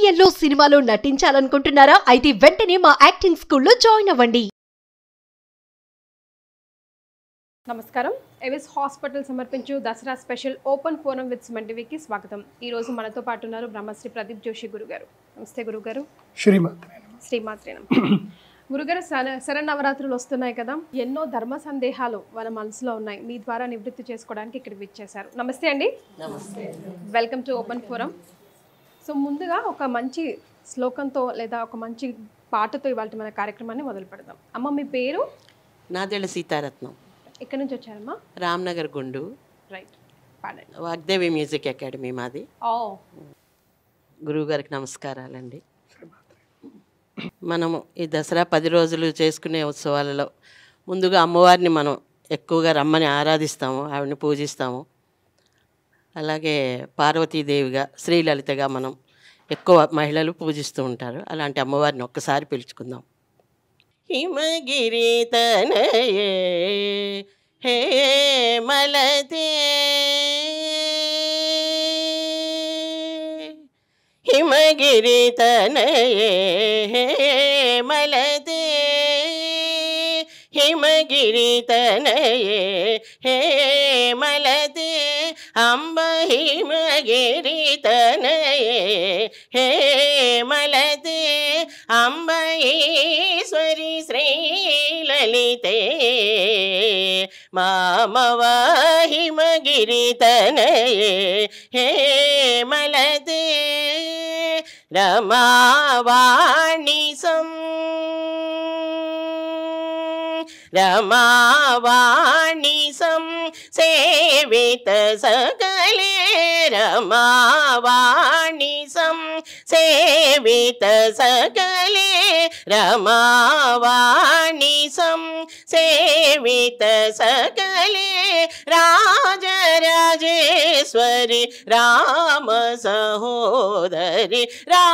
సీరియల్లో సినిమాలో నటించాలనుకుంటున్నారా అయితే వెంటనే మా యాక్టింగ్ స్కూల్లో జాయిన్ అవ్వండి నమస్కారం ఎవిస్ హాస్పిటల్ సమర్పించు Dasara special open forum with Suman టీవీకి స్వాగతం ఈ రోజు మనతో పాటు ఉన్నారు బ్రహ్మశ్రీ ప్రదీప్ జోషి గురుగారు నమస్తే గురుగారు శ్రీమాత్రే శ్రీమాత్రేనం గురుగారు శర శరన్నవరాత్రులు వస్తున్నాయి కదా ఎన్నో ధర్మ సందేహాలు వాళ్ళ మనసులో ఉన్నాయి మీ ద్వారా నివృత్తి చేసుకోవడానికి ఇక్కడ విచ్చేశారు నమస్తే అండి నమస్తే welcome to open forum so ముందుగా ఒక మంచి శ్లోకంతో లేదా ఒక మంచి పాటతో ఇవాళ మన కార్యక్రమాన్ని మొదలు పెడదాం అమ్మ మీ పేరు నాదెళ్ళ సీతారత్నం ఎక్కడి నుంచి వచ్చారమ్మా రామ్నగర్ గుండు రైట్ పాడండి వాగ్దేవి మ్యూజిక్ అకాడమీ మాది ఓ గురువుగారికి నమస్కారాలండి మనము ఈ దసరా పది రోజులు చేసుకునే ఉత్సవాలలో ముందుగా అమ్మవారిని మనం ఎక్కువగా రమ్మని ఆరాధిస్తాము ఆవిడని పూజిస్తాము అలాగే పార్వతీదేవిగా శ్రీలలితగా మనం ఎక్కువ మహిళలు పూజిస్తూ ఉంటారు అలాంటి అమ్మవారిని ఒక్కసారి పిలుచుకుందాం హిమగిరి తనయే హే మలతే హిమగిరి తనయే హే మలతే హిమగిరి తనయే హే మలతే అంబ హిమగిరి తనయే హే మలతే అంబ ఈశ్వరి శ్రీలలితే మామవ హిమగిరి తనయే హే మలతే రమావాణి సం రమావాణి సం సేవిత సకలే రమావాణి సం సేవిత సకలే రమావాణి సం సేవిత సకలే రాజరాజేశ్వరి రామ సహోదరి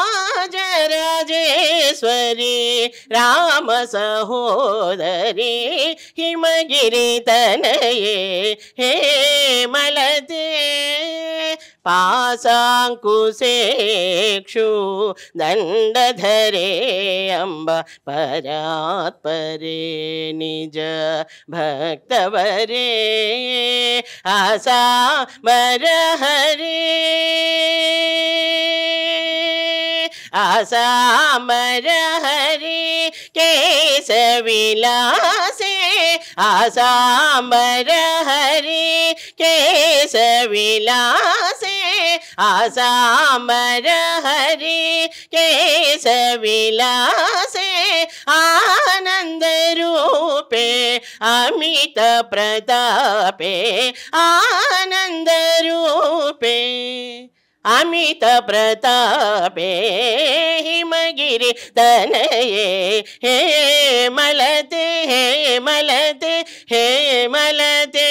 రాజరాజేశ్వరి రామ సహోదరి హిమగిరి తనయే హే మలతే పాశాంకుశేక్షు దండధరే అంబ పరాత్పరే నిజ భక్తవరే ఆశా మరహరే ఆసాంబరహరి కేశవిలాసే ఆసాంబరహరి కేశవిలాసే ఆసాంబరహరి కేశవిలాసే ఆనందరూపే అమిత ప్రతాపే ఆనందరూపే అమిత ప్రతాపే హిమగిరి తనయే హే మలతే హే మలతే హే మలతే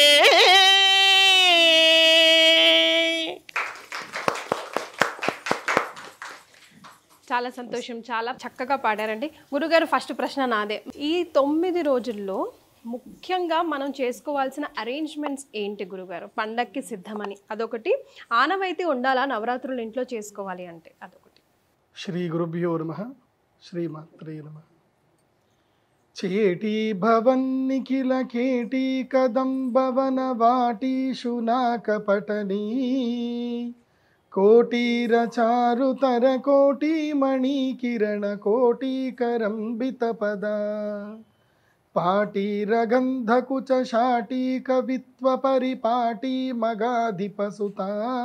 చాలా సంతోషం చాలా చక్కగా పాడారండి గురుగారు ఫస్ట్ ప్రశ్న నాదే ఈ తొమ్మిది రోజుల్లో ముఖ్యంగా మనం చేసుకోవాల్సిన అరేంజ్మెంట్స్ ఏంటి గురుగారు పండక్కి సిద్ధమని అదొకటి ఆనవాయితీ ఉండాలా నవరాత్రులు ఇంట్లో చేసుకోవాలి అంటే అదొకటి శ్రీ గురుభ్యో నమ శ్రీమాత్రే నమ చేటీ భవన్ నిఖిల కేటీ కదంబవన వాటీషు నాకపటనీ కోటీర చారుతర కోటి మణి కిరణ కోటీకరంబిత పద పాటీరగంధకుచ శాటీ కవిత్వ పరిపాటీ మగాధిపసుత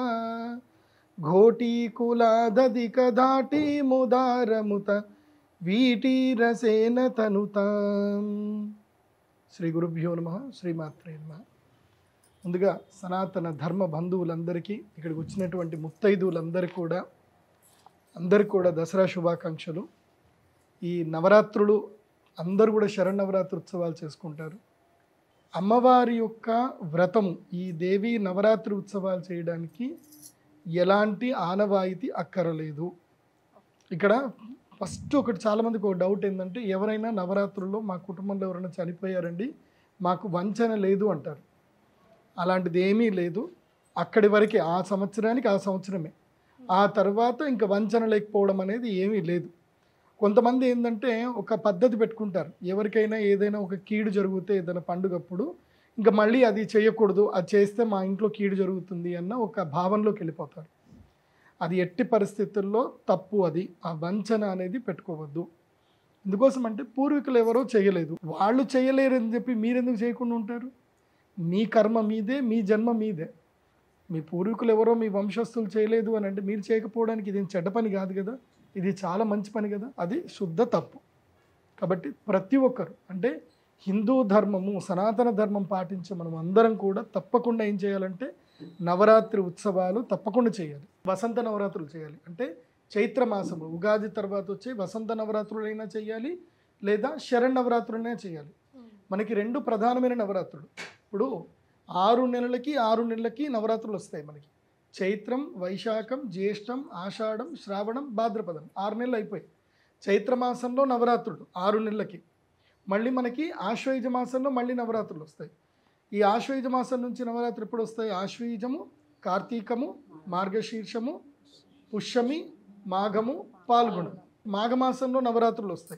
ఘోటీకులాదధిక ధాటీ ముదారముత వీటీరసేన తనుతాం శ్రీ గురుభ్యో నమ శ్రీమాత్రే నమ ముందుగా సనాతన ధర్మ బంధువులందరికీ ఇక్కడికి వచ్చినటువంటి ముత్తైదువులందరికీ కూడా అందరికీ కూడా దసరా శుభాకాంక్షలు ఈ నవరాత్రులు అందరూ కూడా శరణవరాత్రి ఉత్సవాలు చేసుకుంటారు అమ్మవారి యొక్క వ్రతం ఈ దేవి నవరాత్రి ఉత్సవాలు చేయడానికి ఎలాంటి ఆనవాయితీ అక్కరలేదు ఇక్కడ ఫస్ట్ ఒకటి చాలామందికి ఒక డౌట్ ఏంటంటే ఎవరైనా నవరాత్రుల్లో మా కుటుంబంలో ఎవరైనా చనిపోయారండి మాకు వంచన లేదు అంటారు అలాంటిది ఏమీ లేదు అక్కడి వరకే ఆ సంవత్సరానికి ఆ సంవత్సరమే ఆ తర్వాత ఇంకా వంచన లేకపోవడం అనేది ఏమీ లేదు కొంతమంది ఏంటంటే ఒక పద్ధతి పెట్టుకుంటారు ఎవరికైనా ఏదైనా ఒక కీడు జరిగితే ఏదైనా పండుగప్పుడు ఇంకా మళ్ళీ అది చేయకూడదు అది చేస్తే మా ఇంట్లో కీడు జరుగుతుంది అన్న ఒక భావనలోకి వెళ్ళిపోతారు అది ఎట్టి పరిస్థితుల్లో తప్పు అది ఆ వంచన అనేది పెట్టుకోవద్దు ఎందుకోసం అంటే పూర్వీకులు ఎవరో చేయలేదు వాళ్ళు చేయలేరని చెప్పి మీరెందుకు చేయకుండా ఉంటారు మీ కర్మ మీదే మీ జన్మ మీదే మీ పూర్వీకులు ఎవరో మీ వంశస్థులు చేయలేదు అని అంటే మీరు చేయకపోవడానికి ఇది ఏం చెడ్డ పని కాదు కదా ఇది చాలా మంచి పని కదా అది శుద్ధ తప్పు కాబట్టి ప్రతి ఒక్కరు అంటే హిందూ ధర్మము సనాతన ధర్మం పాటించే మనం అందరం కూడా తప్పకుండా ఏం చేయాలంటే నవరాత్రి ఉత్సవాలు తప్పకుండా చేయాలి వసంత నవరాత్రులు చేయాలి అంటే చైత్ర మాసము ఉగాది తర్వాత వచ్చే వసంత నవరాత్రులైనా చేయాలి లేదా శరణ్ నవరాత్రులైనా చేయాలి మనకి రెండు ప్రధానమైన నవరాత్రులు ఇప్పుడు ఆరు నెలలకి ఆరు నెలలకి నవరాత్రులు వస్తాయి మనకి చైత్రం వైశాఖం జ్యేష్టం ఆషాఢం శ్రావణం భాద్రపదం ఆరు నెలలు అయిపోయి చైత్ర మాసంలో నవరాత్రులు ఆరు నెలలకి మళ్ళీ మనకి ఆశ్వయుజ మాసంలో మళ్ళీ నవరాత్రులు వస్తాయి ఈ ఆశ్వయుజ మాసం నుంచి నవరాత్రి ఎప్పుడు వస్తాయి ఆశ్వయుజము కార్తీకము మార్గశీర్షము పుష్యమి మాఘము పాల్గొనం మాఘమాసంలో నవరాత్రులు వస్తాయి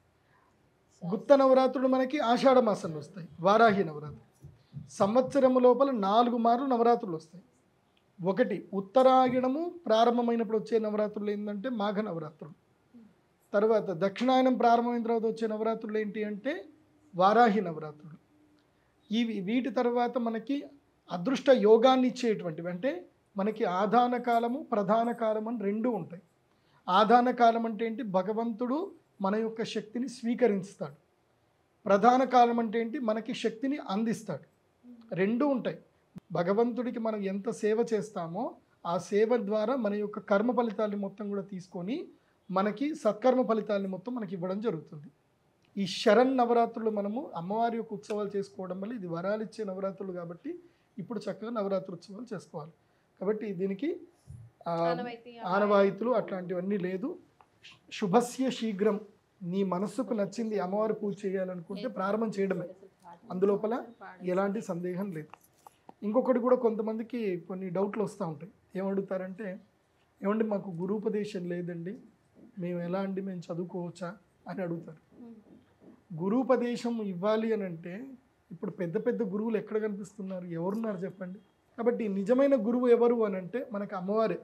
గుప్త నవరాత్రులు మనకి ఆషాఢ మాసంలో వస్తాయి వారాహి నవరాత్రి సంవత్సరము లోపల నాలుగు మార్లు నవరాత్రులు వస్తాయి ఒకటి ఉత్తరాయణము ప్రారంభమైనప్పుడు వచ్చే నవరాత్రులు ఏంటంటే మాఘ నవరాత్రులు తర్వాత దక్షిణాయనం ప్రారంభమైన తర్వాత వచ్చే నవరాత్రులు ఏంటి అంటే వారాహి నవరాత్రులు ఇవి వీటి తర్వాత మనకి అదృష్ట యోగాన్ని ఇచ్చేటువంటివి అంటే మనకి ఆధాన కాలము ప్రధాన కాలం అని రెండు ఉంటాయి ఆధాన కాలం అంటే ఏంటి భగవంతుడు మన యొక్క శక్తిని స్వీకరిస్తాడు ప్రధాన కాలం అంటే ఏంటి మనకి శక్తిని అందిస్తాడు రెండు ఉంటాయి భగవంతుడికి మనం ఎంత సేవ చేస్తామో ఆ సేవ ద్వారా మన యొక్క కర్మ ఫలితాన్ని మొత్తం కూడా తీసుకొని మనకి సత్కర్మ ఫలితాన్ని మొత్తం మనకి ఇవ్వడం జరుగుతుంది ఈ శరణ్ నవరాత్రులు మనము అమ్మవారి యొక్క ఉత్సవాలు చేసుకోవడం వల్ల ఇది వరాలు ఇచ్చే నవరాత్రులు కాబట్టి ఇప్పుడు చక్కగా నవరాత్రి ఉత్సవాలు చేసుకోవాలి కాబట్టి దీనికి ఆ, ఆనవాయితీ, ఆనవాయితులు అట్లాంటివన్నీ లేదు శుభస్య శీఘ్రం నీ మనస్సుకు నచ్చింది అమ్మవారి పూజ చేయాలనుకుంటే ప్రారంభం చేయడమే అందులోపల ఎలాంటి సందేహం లేదు ఇంకొకటి కూడా కొంతమందికి కొన్ని డౌట్లు వస్తూ ఉంటాయి ఏమడుగుతారంటే ఏమండి మాకు గురూపదేశం లేదండి మేము ఎలా అండి మేము చదువుకోవచ్చా అని అడుగుతారు గురూపదేశం ఇవ్వాలి అని అంటే ఇప్పుడు పెద్ద పెద్ద గురువులు ఎక్కడ కనిపిస్తున్నారు ఎవరున్నారు చెప్పండి కాబట్టి నిజమైన గురువు ఎవరు అని అంటే మనకి అమ్మవారే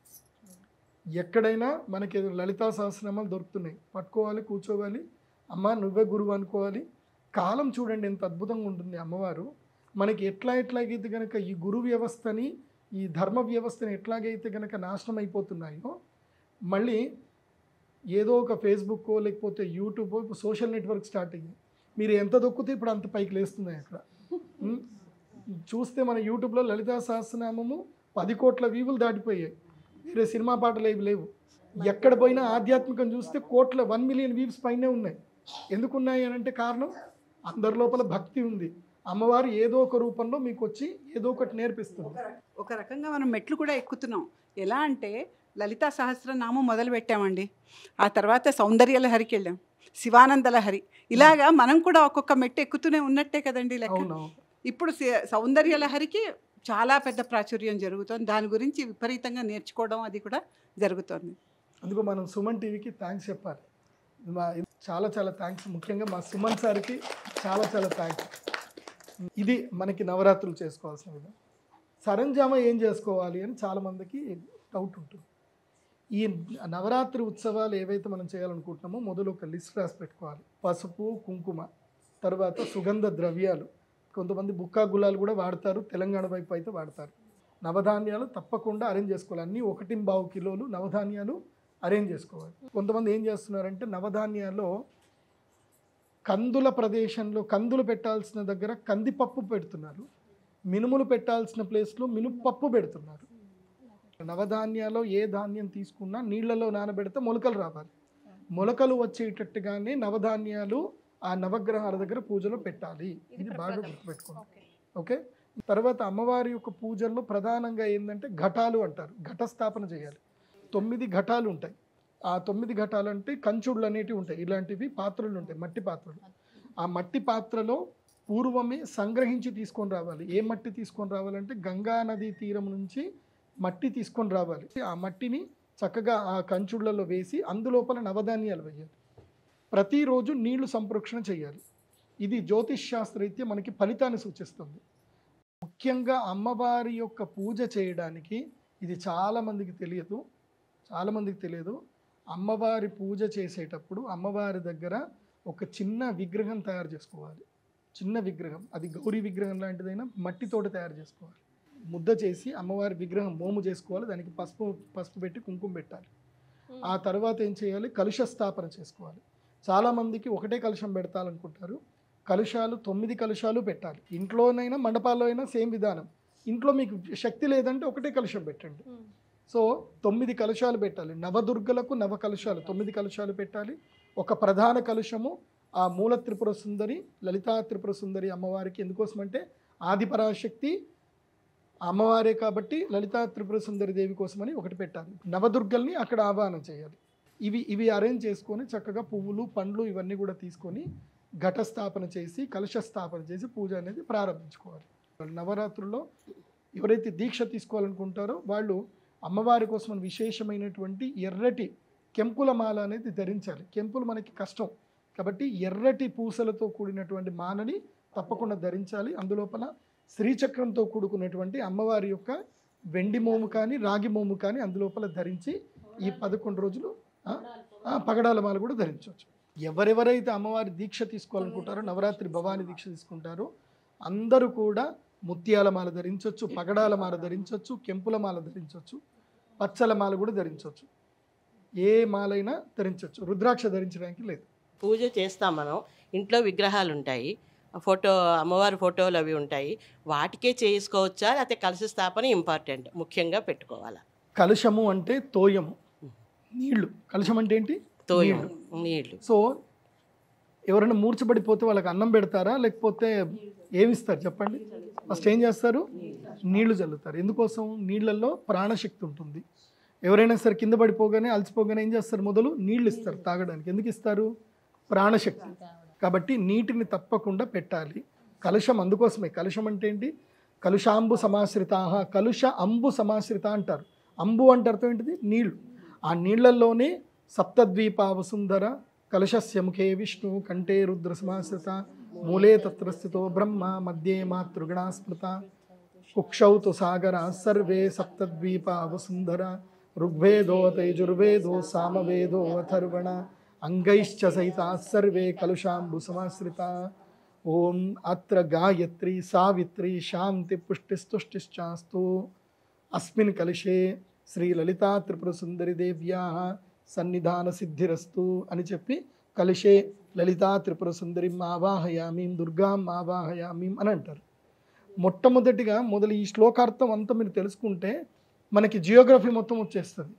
ఎక్కడైనా మనకి లలితా సహస్రనామాలు దొరుకుతున్నాయి పట్టుకోవాలి కూర్చోవాలి అమ్మ నువ్వే గురువు అనుకోవాలి కాలం చూడండి ఎంత అద్భుతంగా ఉంటుంది అమ్మవారు మనకి ఎట్లా ఎట్లాగైతే కనుక ఈ గురు వ్యవస్థని ఈ ధర్మ వ్యవస్థని ఎట్లాగైతే కనుక నాశనం అయిపోతున్నాయో మళ్ళీ ఏదో ఒక ఫేస్బుక్ లేకపోతే యూట్యూబ్ ఇప్పుడు సోషల్ నెట్వర్క్ స్టార్ట్ అయ్యాయి మీరు ఎంత దొక్కితే ఇప్పుడు అంత పైకి లేస్తున్నాయి అక్కడ ఉం? చూస్తే మన యూట్యూబ్లో లలితా సహస్రనామము పది కోట్ల వ్యూవులు దాటిపోయాయి వేరే సినిమా పాటలు ఏవి లేవు ఎక్కడ పోయినా ఆధ్యాత్మికం చూస్తే కోట్ల వన్ మిలియన్ వ్యూస్ పైనే ఉన్నాయి ఎందుకు ఉన్నాయి అని అంటే కారణం అందరి లోపల భక్తి ఉంది అమ్మవారు ఏదో ఒక రూపంలో మీకు వచ్చి ఏదో ఒకటి నేర్పిస్తుంది ఒక రకంగా మనం మెట్లు కూడా ఎక్కుతున్నాం ఎలా అంటే లలితా సహస్రనామం మొదలు పెట్టామండి ఆ తర్వాత సౌందర్య లహరికి వెళ్ళాం శివానంద లహరి ఇలాగా మనం కూడా ఒక్కొక్క మెట్టు ఎక్కుతూనే ఉన్నట్టే కదండి లెక్క అవునవును ఇప్పుడు సి- సౌందర్య లహరికి చాలా పెద్ద ప్రాచుర్యం జరుగుతుంది దాని గురించి విపరీతంగా నేర్చుకోవడం అది కూడా జరుగుతుంది అందుకు మనం సుమన్ టీవీకి థ్యాంక్స్ చెప్పాలి మా చాలా చాలా థ్యాంక్స్ ముఖ్యంగా మా సుమన్ సార్కి చాలా చాలా థ్యాంక్స్ ఇది మనకి నవరాత్రులు చేసుకోవాల్సిన విధానం సరంజామా ఏం చేసుకోవాలి అని చాలామందికి డౌట్ ఉంటుంది ఈ నవరాత్రి ఉత్సవాలు ఏవైతే మనం చేయాలనుకుంటున్నామో మొదలు ఒక లిస్ట్ రాసి పెట్టుకోవాలి పసుపు కుంకుమ తర్వాత సుగంధ ద్రవ్యాలు కొంతమంది బుక్కా గులాలు కూడా వాడతారు తెలంగాణ వైపు అయితే వాడతారు నవధాన్యాలు తప్పకుండా అరేంజ్ చేసుకోవాలి అన్నీ ఒకటి బావు కిలోలు నవధాన్యాలు అరేంజ్ చేసుకోవాలి కొంతమంది ఏం చేస్తున్నారంటే నవధాన్యాల్లో కందుల ప్రదేశంలో కందులు పెట్టాల్సిన దగ్గర కందిపప్పు పెడుతున్నారు మినుములు పెట్టాల్సిన ప్లేస్లో మినుపప్పు పెడుతున్నారు నవధాన్యాల్లో ఏ ధాన్యం తీసుకున్నా నీళ్ళలో నానబెడితే మొలకలు రావాలి మొలకలు వచ్చేటట్టుగానే నవధాన్యాలు ఆ నవగ్రహాల దగ్గర పూజలో పెట్టాలి ఇది బాగా గుర్తుపెట్టుకోండి ఓకే తర్వాత అమ్మవారి యొక్క పూజల్లో ప్రధానంగా ఏంటంటే ఘటాలు అంటారు ఘట స్థాపన చేయాలి తొమ్మిది ఘటాలు ఉంటాయి ఆ తొమ్మిది ఘటాలు అంటే కంచుళ్ళు అనేటివి ఉంటాయి ఇలాంటివి పాత్రలు ఉంటాయి మట్టి పాత్రలు ఆ మట్టి పాత్రలో పూర్వమే సంగ్రహించి తీసుకొని రావాలి ఏ మట్టి తీసుకొని రావాలంటే గంగా నదీ తీరం నుంచి మట్టి తీసుకొని రావాలి ఆ మట్టిని చక్కగా ఆ కంచుళ్ళలో వేసి అందులోపల నవధాన్యాలు వేయాలి ప్రతిరోజు నీళ్లు సంప్రోక్షణ చేయాలి ఇది జ్యోతిష్ శాస్త్రరీత్యా మనకి ఫలితాన్ని సూచిస్తుంది ముఖ్యంగా అమ్మవారి యొక్క పూజ చేయడానికి ఇది చాలామందికి తెలియదు చాలామందికి తెలియదు అమ్మవారి పూజ చేసేటప్పుడు అమ్మవారి దగ్గర ఒక చిన్న విగ్రహం తయారు చేసుకోవాలి చిన్న విగ్రహం అది గౌరీ విగ్రహం లాంటిదైనా మట్టితోటి తయారు చేసుకోవాలి ముద్ద చేసి అమ్మవారి విగ్రహం మోము చేసుకోవాలి దానికి పసుపు పసుపు పెట్టి కుంకుమ పెట్టాలి ఆ తర్వాత ఏం చేయాలి కలుష స్థాపన చేసుకోవాలి చాలామందికి ఒకటే కలుషం పెడతాలనుకుంటారు కలుషాలు తొమ్మిది కలుషాలు పెట్టాలి ఇంట్లోనైనా మండపాల్లో అయినా సేమ్ విధానం ఇంట్లో మీకు శక్తి లేదంటే ఒకటే కలుషం పెట్టండి సో తొమ్మిది కలుషాలు పెట్టాలి నవదుర్గలకు నవ కలుషాలు తొమ్మిది కలుషాలు పెట్టాలి ఒక ప్రధాన కలుషము ఆ మూల త్రిపుర సుందరి లలితా త్రిపుర సుందరి అమ్మవారికి ఎందుకోసమంటే ఆదిపరాశక్తి అమ్మవారే కాబట్టి లలితా త్రిపుర సుందరి దేవి కోసమని ఒకటి పెట్టాలి నవదుర్గల్ని అక్కడ ఆహ్వానం చేయాలి ఇవి ఇవి అరేంజ్ చేసుకొని చక్కగా పువ్వులు పండ్లు ఇవన్నీ కూడా తీసుకొని ఘట స్థాపన చేసి కలశ స్థాపన చేసి పూజ అనేది ప్రారంభించుకోవాలి నవరాత్రుల్లో ఎవరైతే దీక్ష తీసుకోవాలనుకుంటారో వాళ్ళు అమ్మవారి కోసం విశేషమైనటువంటి ఎర్రటి కెంపుల మాల అనేది ధరించాలి కెంపులు మనకి కష్టం కాబట్టి ఎర్రటి పూసలతో కూడినటువంటి మాలని తప్పకుండా ధరించాలి అందులోపల శ్రీచక్రంతో కూడుకున్నటువంటి అమ్మవారి యొక్క వెండి మోము కానీ రాగి మోము కానీ అందులోపల ధరించి ఈ పదకొండు రోజులు ఆ, ఆ, పగడాల మాల కూడా ధరించవచ్చు ఎవరెవరైతే అమ్మవారి దీక్ష తీసుకోవాలనుకుంటారో నవరాత్రి భవాని దీక్ష తీసుకుంటారో అందరూ కూడా ముత్యాల మాల ధరించవచ్చు పగడాల మాల ధరించవచ్చు కెంపుల మాల ధరించవచ్చు పచ్చల మాల కూడా ధరించవచ్చు ఏ మాలైనా ధరించవచ్చు రుద్రాక్ష ధరించడానికి లేదు పూజ చేస్తాం మనం ఇంట్లో విగ్రహాలు ఉంటాయి ఆ ఫోటో అమ్మవారి ఫోటోలు అవి ఉంటాయి వాటికే చేసుకోవచ్చా లేకపోతే కలశ స్థాపన ఇంపార్టెంట్ ముఖ్యంగా పెట్టుకోవాలా కలుషము అంటే తోయము నీళ్లు కలుషం అంటే ఏంటి తోయం నీళ్లు. నీళ్లు సో ఎవరైనా మూర్చబడిపోతే వాళ్ళకి అన్నం పెడతారా లేకపోతే ఏమిస్తారు చెప్పండి ఫస్ట్ ఏం చేస్తారు నీళ్లు చల్లుతారు ఎందుకోసం నీళ్ళల్లో ప్రాణశక్తి ఉంటుంది ఎవరైనా సరే కింద పడిపోగానే అలసిపోగానే ఏం చేస్తారు మొదలు నీళ్ళు ఇస్తారు తాగడానికి ఎందుకు ఇస్తారు ప్రాణశక్తి కాబట్టి నీటిని తప్పకుండా పెట్టాలి కలుషం అందుకోసమే కలుషం అంటే ఏంటి కలుషాంబు సమాశ్రిత కలుష అంబు సమాశ్రిత అంటారు అంబు అంటే అర్థం ఏంటిది నీళ్లు ఆ నీళ్లల్లోనే సప్తద్వీప వసుంధర కలశస్య ముఖే విష్ణు కంఠే రుద్ర సమాశ్రిత మూలే తత్ర స్థితో బ్రహ్మ మధ్యే మాతృగణా స్మృత కుక్షౌ తు సాగర సర్వే సప్తద్వీప వసుంధర ఋగ్వేదో తైజుర్వేదో సామవేదో అథర్వణ అంగైశ్చ సహిత సర్వే కలుషాంబు సమాశ్రిత ఓం అత్ర గాయత్రి సావిత్రి శాంతి పుష్టిస్తుష్టిశ్చాస్తు అస్మిన్ కలుషే శ్రీ లలితా త్రిపుర సుందరి దేవ్యా సన్నిధాన సిద్ధిరస్తు అని చెప్పి కలుషే లలితా త్రిపుర సుందరిం ఆవాహయామీం దుర్గాం ఆవాహయామీం అని అంటారు మొట్టమొదటిగా మొదలు ఈ శ్లోకార్థం అంతా మీరు తెలుసుకుంటే మనకి జియోగ్రఫీ మొత్తం వచ్చేస్తుంది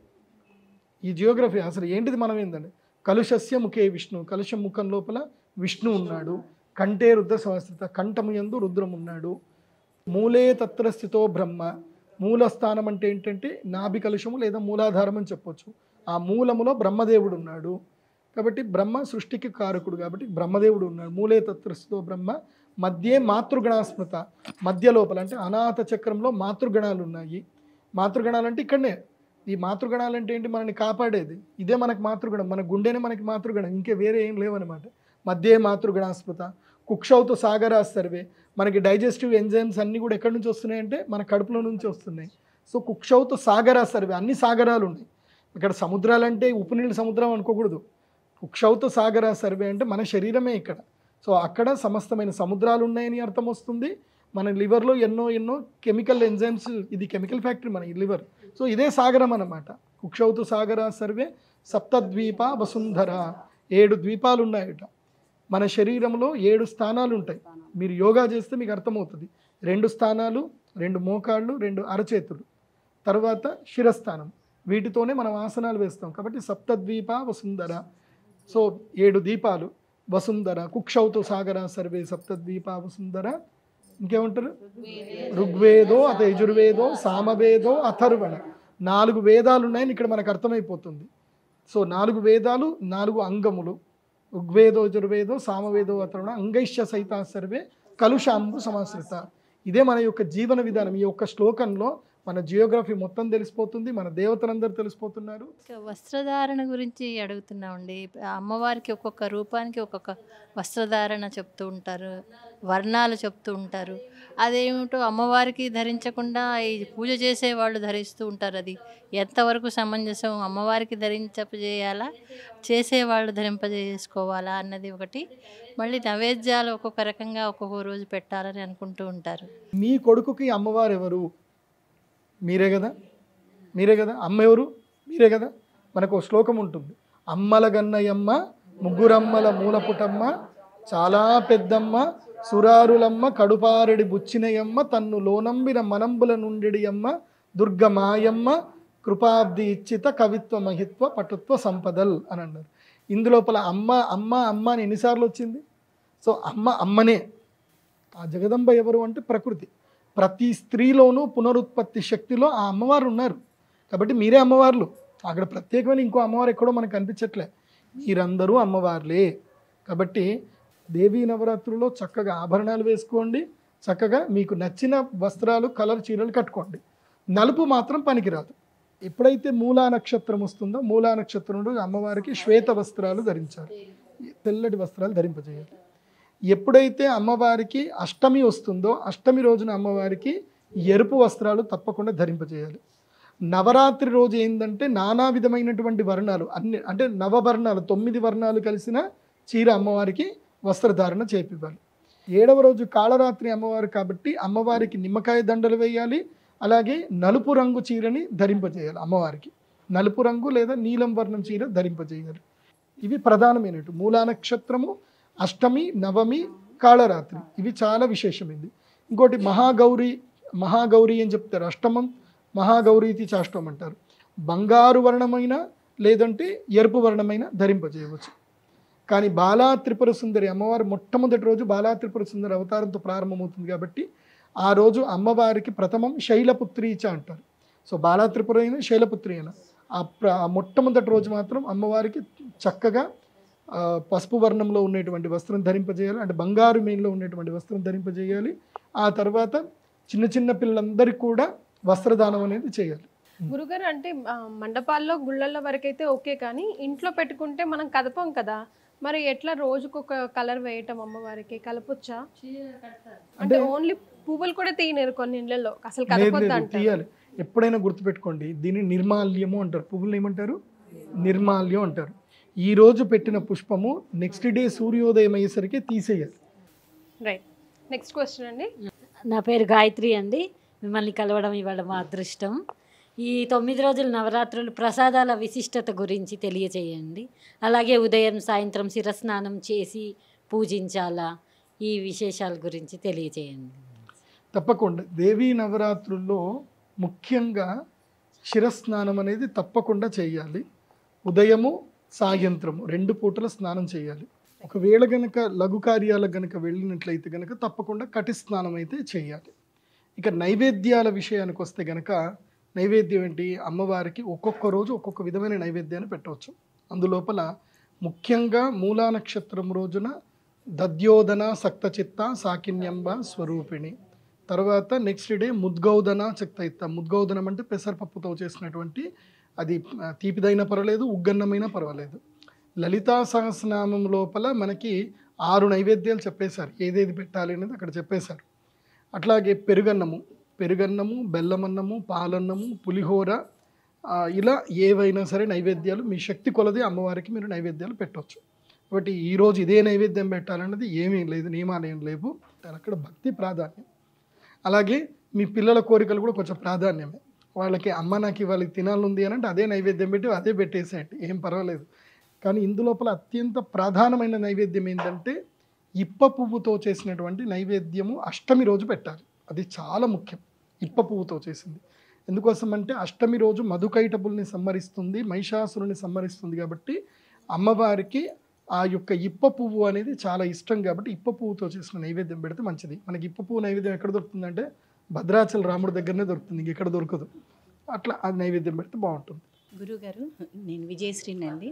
ఈ జియోగ్రఫీ అసలు ఏంటిది మనం ఏందండి కలుషస్య ముఖే విష్ణు కలుషం ముఖం లోపల విష్ణు ఉన్నాడు కంఠే రుద్ర సంవత్సరిత కంఠము యందు రుద్రం ఉన్నాడు మూలే తత్ర స్థితో బ్రహ్మ మూల స్థానం అంటే ఏంటంటే నాభి కలుషము లేదా మూలాధారం అని చెప్పొచ్చు ఆ మూలములో బ్రహ్మదేవుడు ఉన్నాడు కాబట్టి బ్రహ్మ సృష్టికి కారకుడు కాబట్టి బ్రహ్మదేవుడు ఉన్నాడు మూలే తత్రస్థితో బ్రహ్మ మధ్యే మాతృగణాస్మృత మధ్య లోపల అంటే అనాథ చక్రంలో మాతృగణాలు ఉన్నాయి మాతృగణాలు అంటే ఇక్కడనే ఈ మాతృగణాలు అంటే ఏంటి మనల్ని కాపాడేది ఇదే మనకి మాతృగణం మన గుండెనే మనకి మాతృగణం ఇంకే వేరే ఏం లేవన్నమాట మధ్యే మాతృగణాస్మృత కుక్షౌతు సాగరా సర్వే మనకి డైజెస్టివ్ ఎంజైమ్స్ అన్నీ కూడా ఎక్కడి నుంచి వస్తున్నాయంటే మన కడుపులో నుంచి వస్తున్నాయి సో కుక్షౌతు సాగరా సర్వే అన్ని సాగరాలు ఉన్నాయి ఇక్కడ సముద్రాలు అంటే ఉప్పు నీళ్ళ సముద్రం అనుకోకూడదు కుక్షౌతు సాగర సర్వే అంటే మన శరీరమే ఇక్కడ సో అక్కడ సమస్తమైన సముద్రాలు ఉన్నాయని అర్థం వస్తుంది మన లివర్లో ఎన్నో ఎన్నో కెమికల్ ఎంజైమ్స్ ఇది కెమికల్ ఫ్యాక్టరీ మన లివర్ సో ఇదే సాగరం అన్నమాట కుక్షౌతు సాగర సర్వే సప్తద్వీప వసుంధర ఏడు ద్వీపాలు ఉన్నాయట మన శరీరంలో ఏడు స్థానాలు ఉంటాయి మీరు యోగా చేస్తే మీకు అర్థమవుతుంది రెండు స్థానాలు రెండు మోకాళ్ళు రెండు అరచేతులు తర్వాత శిరస్థానం వీటితోనే మనం ఆసనాలు వేస్తాం కాబట్టి సప్తద్వీప వసుంధర సో ఏడు దీపాలు వసుంధర కుక్షౌతు సాగర సర్వే సప్తద్వీప వసుంధర ఇంకేమంటారు ఋగ్వేదో అత యజుర్వేదో సామవేదో అథర్వణ నాలుగు వేదాలు ఉన్నాయని ఇక్కడ మనకు అర్థమైపోతుంది సో నాలుగు వేదాలు నాలుగు అంగములు ఋగ్వేదో యజుర్వేదో సామవేదో అథర్వణ అంగైశ్య సహిత సర్వే కలుషాంబు సమాశ్రిత ఇదే మన యొక్క జీవన విధానం ఈ యొక్క శ్లోకంలో మన జియోగ్రఫీ మొత్తం తెలిసిపోతుంది మన దేవతలందరూ తెలిసిపోతున్నారు ఇక వస్త్రధారణ గురించి అడుగుతున్నామండి అమ్మవారికి ఒక్కొక్క రూపానికి ఒక్కొక్క వస్త్రధారణ చెప్తూ ఉంటారు వర్ణాలు చెప్తూ ఉంటారు అదేమిటో అమ్మవారికి ధరించకుండా ఈ పూజ చేసే వాళ్ళు ధరిస్తూ ఉంటారు అది ఎంతవరకు సమంజసం అమ్మవారికి ధరించజేయాలా చేసేవాళ్ళు ధరింపజేసుకోవాలా అన్నది ఒకటి మళ్ళీ నైవేద్యాలు ఒక్కొక్క రకంగా ఒక్కొక్క రోజు పెట్టాలని అనుకుంటూ ఉంటారు మీ కొడుకుకి అమ్మవారు ఎవరు మీరే కదా మీరే కదా అమ్మ ఎవరు మీరే కదా మనకు ఒక శ్లోకం ఉంటుంది అమ్మల గన్నయమ్మ ముగ్గురమ్మల మూలపుటమ్మ చాలా పెద్దమ్మ సురారులమ్మ కడుపారెడి బుచ్చినయమ్మ తన్ను లోనంబిన మనంబుల నుండిడి అమ్మ దుర్గ మాయమ్మ కృపాబ్ది ఇచ్చిత కవిత్వ మహిత్వ పటుత్వ సంపదల్ అని అన్నారు ఇందులోపల అమ్మ అమ్మ అమ్మ అని ఎన్నిసార్లు వచ్చింది సో అమ్మ అమ్మనే ఆ జగదంబ ఎవరు అంటే ప్రకృతి ప్రతి స్త్రీలోనూ పునరుత్పత్తి శక్తిలో ఆ అమ్మవారు ఉన్నారు కాబట్టి మీరే అమ్మవార్లు అక్కడ ప్రత్యేకమైన ఇంకో అమ్మవారు ఎక్కడో మనకు కనిపించట్లే మీరందరూ అమ్మవార్లే కాబట్టి దేవీ నవరాత్రుల్లో చక్కగా ఆభరణాలు వేసుకోండి చక్కగా మీకు నచ్చిన వస్త్రాలు కలర్ చీరలు కట్టుకోండి నలుపు మాత్రం పనికిరాదు ఎప్పుడైతే మూలా నక్షత్రం వస్తుందో మూలా నక్షత్రం రోజు అమ్మవారికి శ్వేత వస్త్రాలు ధరించాలి తెల్లటి వస్త్రాలు ధరింపజేయాలి ఎప్పుడైతే అమ్మవారికి అష్టమి వస్తుందో అష్టమి రోజున అమ్మవారికి ఎరుపు వస్త్రాలు తప్పకుండా ధరింపజేయాలి నవరాత్రి రోజు ఏంటంటే నానా విధమైనటువంటి వర్ణాలు అన్ని అంటే నవవర్ణాలు తొమ్మిది వర్ణాలు కలిసిన చీర అమ్మవారికి వస్త్రధారణ చేపివ్వాలి ఏడవ రోజు కాళరాత్రి అమ్మవారు కాబట్టి అమ్మవారికి నిమ్మకాయ దండలు వేయాలి అలాగే నలుపు రంగు చీరని ధరింపజేయాలి అమ్మవారికి నలుపు రంగు లేదా నీలం వర్ణం చీర ధరింపజేయాలి ఇవి ప్రధానమైనటు మూలా నక్షత్రము అష్టమి నవమి కాళరాత్రి ఇవి చాలా విశేషమైంది ఇంకోటి మహాగౌరి మహాగౌరి అని చెప్తారు అష్టమం మహాగౌరీతి చాష్టం అంటారు బంగారు వర్ణమైన లేదంటే ఎరుపు వర్ణమైన ధరింపజేయవచ్చు కానీ బాలా త్రిపుర సుందరి అమ్మవారు మొట్టమొదటి రోజు బాలా త్రిపుర సుందరి అవతారంతో ప్రారంభమవుతుంది కాబట్టి ఆ రోజు అమ్మవారికి ప్రథమం శైలపుత్రీచ అంటారు సో బాలా త్రిపుర అయినా శైలపుత్రి అయినా ఆ ప్ర ఆ మొట్టమొదటి రోజు మాత్రం అమ్మవారికి చక్కగా ఆ, పసుపు వర్ణంలో ఉన్నటువంటి వస్త్రం ధరింపజేయాలి అంటే బంగారు మెయిన్లో ఉన్నటువంటి వస్త్రం ధరింపజేయాలి ఆ తర్వాత చిన్న చిన్న పిల్లలందరికీ కూడా వస్త్రదానం అనేది చేయాలి గురుగారు అంటే ఆ, మండపాల్లో గుళ్ళల్లో వరకైతే ఓకే కానీ ఇంట్లో పెట్టుకుంటే మనం కదపం కదా మరి ఎట్లా రోజుకొక కలర్ వేయటం అమ్మవారికి కలపొచ్చా అంటే ఓన్లీ పువ్వులు కూడా తీయలేరు కొన్ని ఇళ్ళల్లో అసలు లేదు కలపొద్దు లేదు అంటారు తీయాలి ఎప్పుడైనా గుర్తుపెట్టుకోండి దీన్ని నిర్మాల్యము అంటారు పువ్వులు ఏమంటారు నిర్మాల్యం అంటారు ఈ రోజు పెట్టిన పుష్పము నెక్స్ట్ డే సూర్యోదయం అయ్యేసరికి తీసేయాలి రైట్ నెక్స్ట్ క్వశ్చన్ అండి నా పేరు గాయత్రి అండి మిమ్మల్ని కలవడం ఇవాళ మా అదృష్టం ఈ తొమ్మిది రోజుల నవరాత్రులు ప్రసాదాల విశిష్టత గురించి తెలియచేయండి అలాగే ఉదయం సాయంత్రం శిరస్నానం చేసి పూజించాలా ఈ విశేషాల గురించి తెలియచేయండి తప్పకుండా దేవీ నవరాత్రుల్లో ముఖ్యంగా శిరస్నానం అనేది తప్పకుండా చేయాలి ఉదయము సాయంత్రము రెండు పూటల స్నానం చేయాలి ఒకవేళ గనక లఘు కార్యాలకు గనక వెళ్ళినట్లయితే గనక తప్పకుండా కటి స్నానం అయితే చేయాలి ఇక నైవేద్యాల విషయానికి వస్తే గనక నైవేద్యం ఏంటి అమ్మవారికి ఒక్కొక్క రోజు ఒక్కొక్క విధమైన నైవేద్యాన్ని పెట్టవచ్చు అందులోపల ముఖ్యంగా మూలా నక్షత్రం రోజున దద్యోదన సక్తచిత్త సాకిన్యంబ స్వరూపిణి తర్వాత నెక్స్ట్ డే ముద్గౌదన చక్తయిత్త ముద్గౌదనం అంటే పెసరపప్పుతో చేసినటువంటి అది ఆ, తీపిదైనా పర్వాలేదు ఉగ్గన్నమైనా పర్వాలేదు లలితా సహస్రనామం లోపల మనకి ఆరు నైవేద్యాలు చెప్పేశారు ఏదేది పెట్టాలి అనేది అక్కడ చెప్పేశారు అట్లాగే పెరుగన్నము పెరుగన్నము బెల్లమన్నము పాలన్నము పులిహోర ఆ, ఇలా ఏవైనా సరే నైవేద్యాలు మీ శక్తి కొలది అమ్మవారికి మీరు నైవేద్యాలు పెట్టవచ్చు కాబట్టి ఈరోజు ఇదే నైవేద్యం పెట్టాలన్నది ఏమీ లేదు నియమాలు ఏం లేవు అక్కడ భక్తి ప్రాధాన్యం అలాగే మీ పిల్లల కోరికలు కూడా కొంచెం ప్రాధాన్యమే వాళ్ళకి అమ్మ నాకు ఇవాళ తినాలనుంది అని అంటే అదే నైవేద్యం పెట్టి అదే పెట్టేసేయండి ఏం పర్వాలేదు కానీ ఇందులోపల అత్యంత ప్రధానమైన నైవేద్యం ఏంటంటే ఇప్ప పువ్వుతో చేసినటువంటి నైవేద్యము అష్టమి రోజు పెట్టాలి అది చాలా ముఖ్యం ఇప్ప పువ్వుతో చేసింది ఎందుకోసం అంటే అష్టమి రోజు మధుకైటబుల్ని సంహరిస్తుంది మహిషాసురుని సంహరిస్తుంది కాబట్టి అమ్మవారికి ఆ యొక్క ఇప్ప పువ్వు అనేది చాలా ఇష్టం కాబట్టి ఇప్ప పువ్వుతో చేసిన నైవేద్యం పెడితే మంచిది మనకి ఇప్ప పువ్వు నైవేద్యం ఎక్కడ దొరుకుతుందంటే భద్రాచల రాముడి దగ్గరనే దొరుకుతుంది ఇంకెక్కడ దొరకదు అట్లా అది నైవేద్యం పెడితే బాగుంటుంది గురుగారు నేను విజయశ్రీని అండి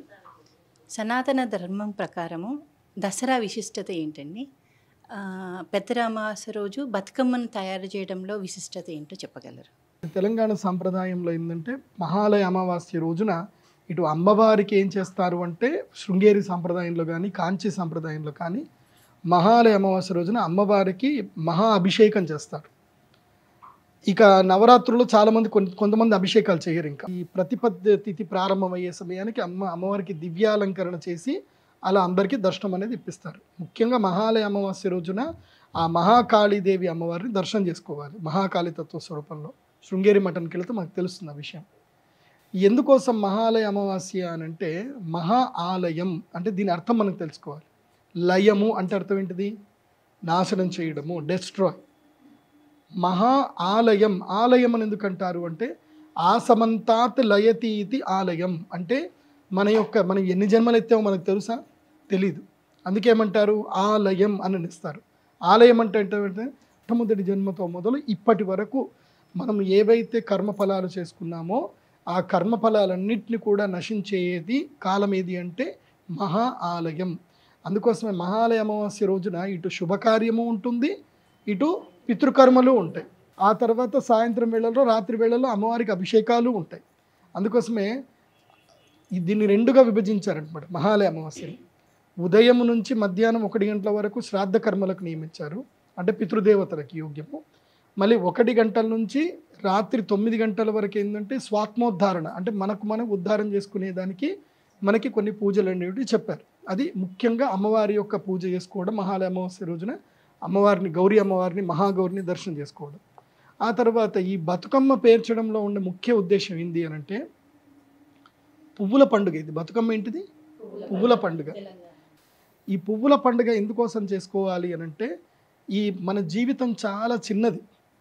సనాతన ధర్మం ప్రకారము దసరా విశిష్టత ఏంటండి ఆ, పెద్దరామాస రోజు బతుకమ్మను తయారు చేయడంలో విశిష్టత ఏంటో చెప్పగలరు తెలంగాణ సాంప్రదాయంలో ఏంటంటే మహాలయ అమావాస్య రోజున ఇటు అమ్మవారికి ఏం చేస్తారు అంటే శృంగేరి సాంప్రదాయంలో కానీ కాంచి సాంప్రదాయంలో కానీ మహాలయ అమావాస్య రోజున అమ్మవారికి మహా అభిషేకం చేస్తారు ఇక నవరాత్రుల్లో చాలామంది కొంత కొంతమంది అభిషేకాలు చేయరు ఇంకా ఈ ప్రతిపద తిథి ప్రారంభమయ్యే సమయానికి అమ్మ అమ్మవారికి దివ్యాలంకరణ చేసి అలా అందరికీ దర్శనం అనేది ఇప్పిస్తారు ముఖ్యంగా మహాలయ అమావాస్య రోజున ఆ మహాకాళీదేవి అమ్మవారిని దర్శనం చేసుకోవాలి మహాకాళీ తత్వ స్వరూపంలో శృంగేరి మఠంకి వెళ్తే మనకు తెలుస్తుంది ఆ విషయం ఎందుకోసం మహాలయ అమావాస్య అని అంటే మహా ఆలయం అంటే దీని అర్థం మనకు తెలుసుకోవాలి లయము అంటే అర్థం ఏంటిది నాశనం చేయడము డెస్ట్రాయ్ మహా ఆలయం ఆలయం అని ఎందుకు అంటారు అంటే ఆసమంతాత్ లయతి ఇది ఆలయం అంటే మన యొక్క మనం ఎన్ని జన్మలు ఎత్తామో మనకు తెలుసా తెలీదు అందుకే ఏమంటారు ఆలయం అని ఇస్తారు ఆలయం అంటే ఏంటంటే మొట్టమొదటి జన్మతో మొదలు ఇప్పటి వరకు మనం ఏవైతే కర్మఫలాలు చేసుకున్నామో ఆ కర్మఫలాలన్నింటినీ కూడా నశించేది కాలం ఏది అంటే మహా ఆలయం అందుకోసమే మహాలయ అమావాస్య రోజున ఇటు శుభకార్యము ఉంటుంది ఇటు పితృకర్మలు ఉంటాయి ఆ తర్వాత సాయంత్రం వేళల్లో రాత్రి వేళల్లో అమ్మవారికి అభిషేకాలు ఉంటాయి అందుకోసమే ఈ దీన్ని రెండుగా విభజించారనమాట మహాలయ అమావాస్యని ఉదయం నుంచి మధ్యాహ్నం ఒకటి గంటల వరకు శ్రాద్ధ కర్మలకు నియమించారు అంటే పితృదేవతలకి యోగ్యము మళ్ళీ ఒకటి గంటల నుంచి రాత్రి తొమ్మిది గంటల వరకు ఏంటంటే స్వాత్మోద్ధారణ అంటే మనకు మనం ఉద్ధారం చేసుకునేదానికి మనకి కొన్ని పూజలు అనేవి చెప్పారు అది ముఖ్యంగా అమ్మవారి యొక్క పూజ చేసుకోవడం మహాలయ అమావాస్య రోజున అమ్మవారిని గౌరీ అమ్మవారిని మహాగౌరిని దర్శనం చేసుకోవడం ఆ తర్వాత ఈ బతుకమ్మ పేర్చడంలో ఉండే ముఖ్య ఉద్దేశం ఏంది అని అంటే పువ్వుల పండుగ ఇది బతుకమ్మ ఏంటిది పువ్వుల పండుగ ఈ పువ్వుల పండుగ ఎందుకోసం చేసుకోవాలి అని అంటే ఈ మన జీవితం చాలా చిన్నది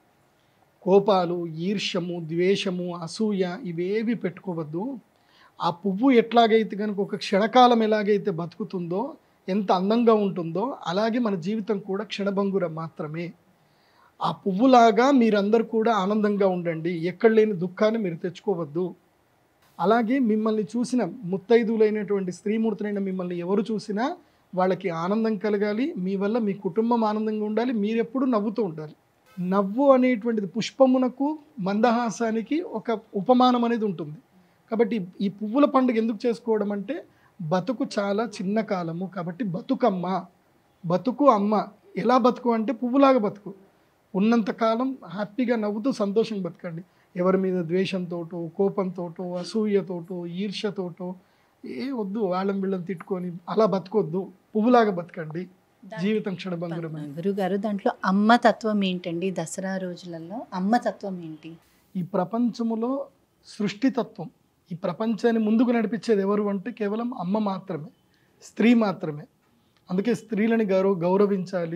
కోపాలు ఈర్ష్యము ద్వేషము అసూయ ఇవేవి పెట్టుకోవద్దు ఆ పువ్వు ఎట్లాగైతే కనుక ఒక క్షణకాలం ఎలాగైతే బతుకుతుందో ఎంత అందంగా ఉంటుందో అలాగే మన జీవితం కూడా క్షణభంగుర మాత్రమే ఆ పువ్వులాగా మీరందరూ కూడా ఆనందంగా ఉండండి ఎక్కడ లేని దుఃఖాన్ని మీరు తెచ్చుకోవద్దు అలాగే మిమ్మల్ని చూసిన ముత్తైదులైనటువంటి స్త్రీమూర్తులైన మిమ్మల్ని ఎవరు చూసినా వాళ్ళకి ఆనందం కలగాలి మీ వల్ల మీ కుటుంబం ఆనందంగా ఉండాలి మీరెప్పుడు నవ్వుతూ ఉండాలి నవ్వు అనేటువంటిది పుష్పమునకు మందహాసానికి ఒక ఉపమానం అనేది ఉంటుంది కాబట్టి ఈ పువ్వుల పండుగ ఎందుకు చేసుకోవడం అంటే బతుకు చాలా చిన్న కాలము కాబట్టి బతుకమ్మ బతుకు అమ్మ ఎలా బతుకు అంటే పువ్వులాగా బతుకు ఉన్నంతకాలం హ్యాపీగా నవ్వుతూ సంతోషంగా బతకండి ఎవరి మీద ద్వేషంతోటో కోపంతోటో అసూయతోటో ఈర్ష్యతోటో ఏ వద్దు వాళ్ళని వీళ్ళని తిట్టుకొని అలా బతకొద్దు పువ్వులాగా బతకండి జీవితం క్షణభంగురమైన గురుగారు దాంట్లో అమ్మ తత్వం ఏంటండి దసరా రోజులలో అమ్మ తత్వం ఏంటి ఈ ప్రపంచములో సృష్టితత్వం ఈ ప్రపంచాన్ని ముందుకు నడిపించేది ఎవరు అంటే కేవలం అమ్మ మాత్రమే స్త్రీ మాత్రమే అందుకే స్త్రీలని గౌరవ గౌరవించాలి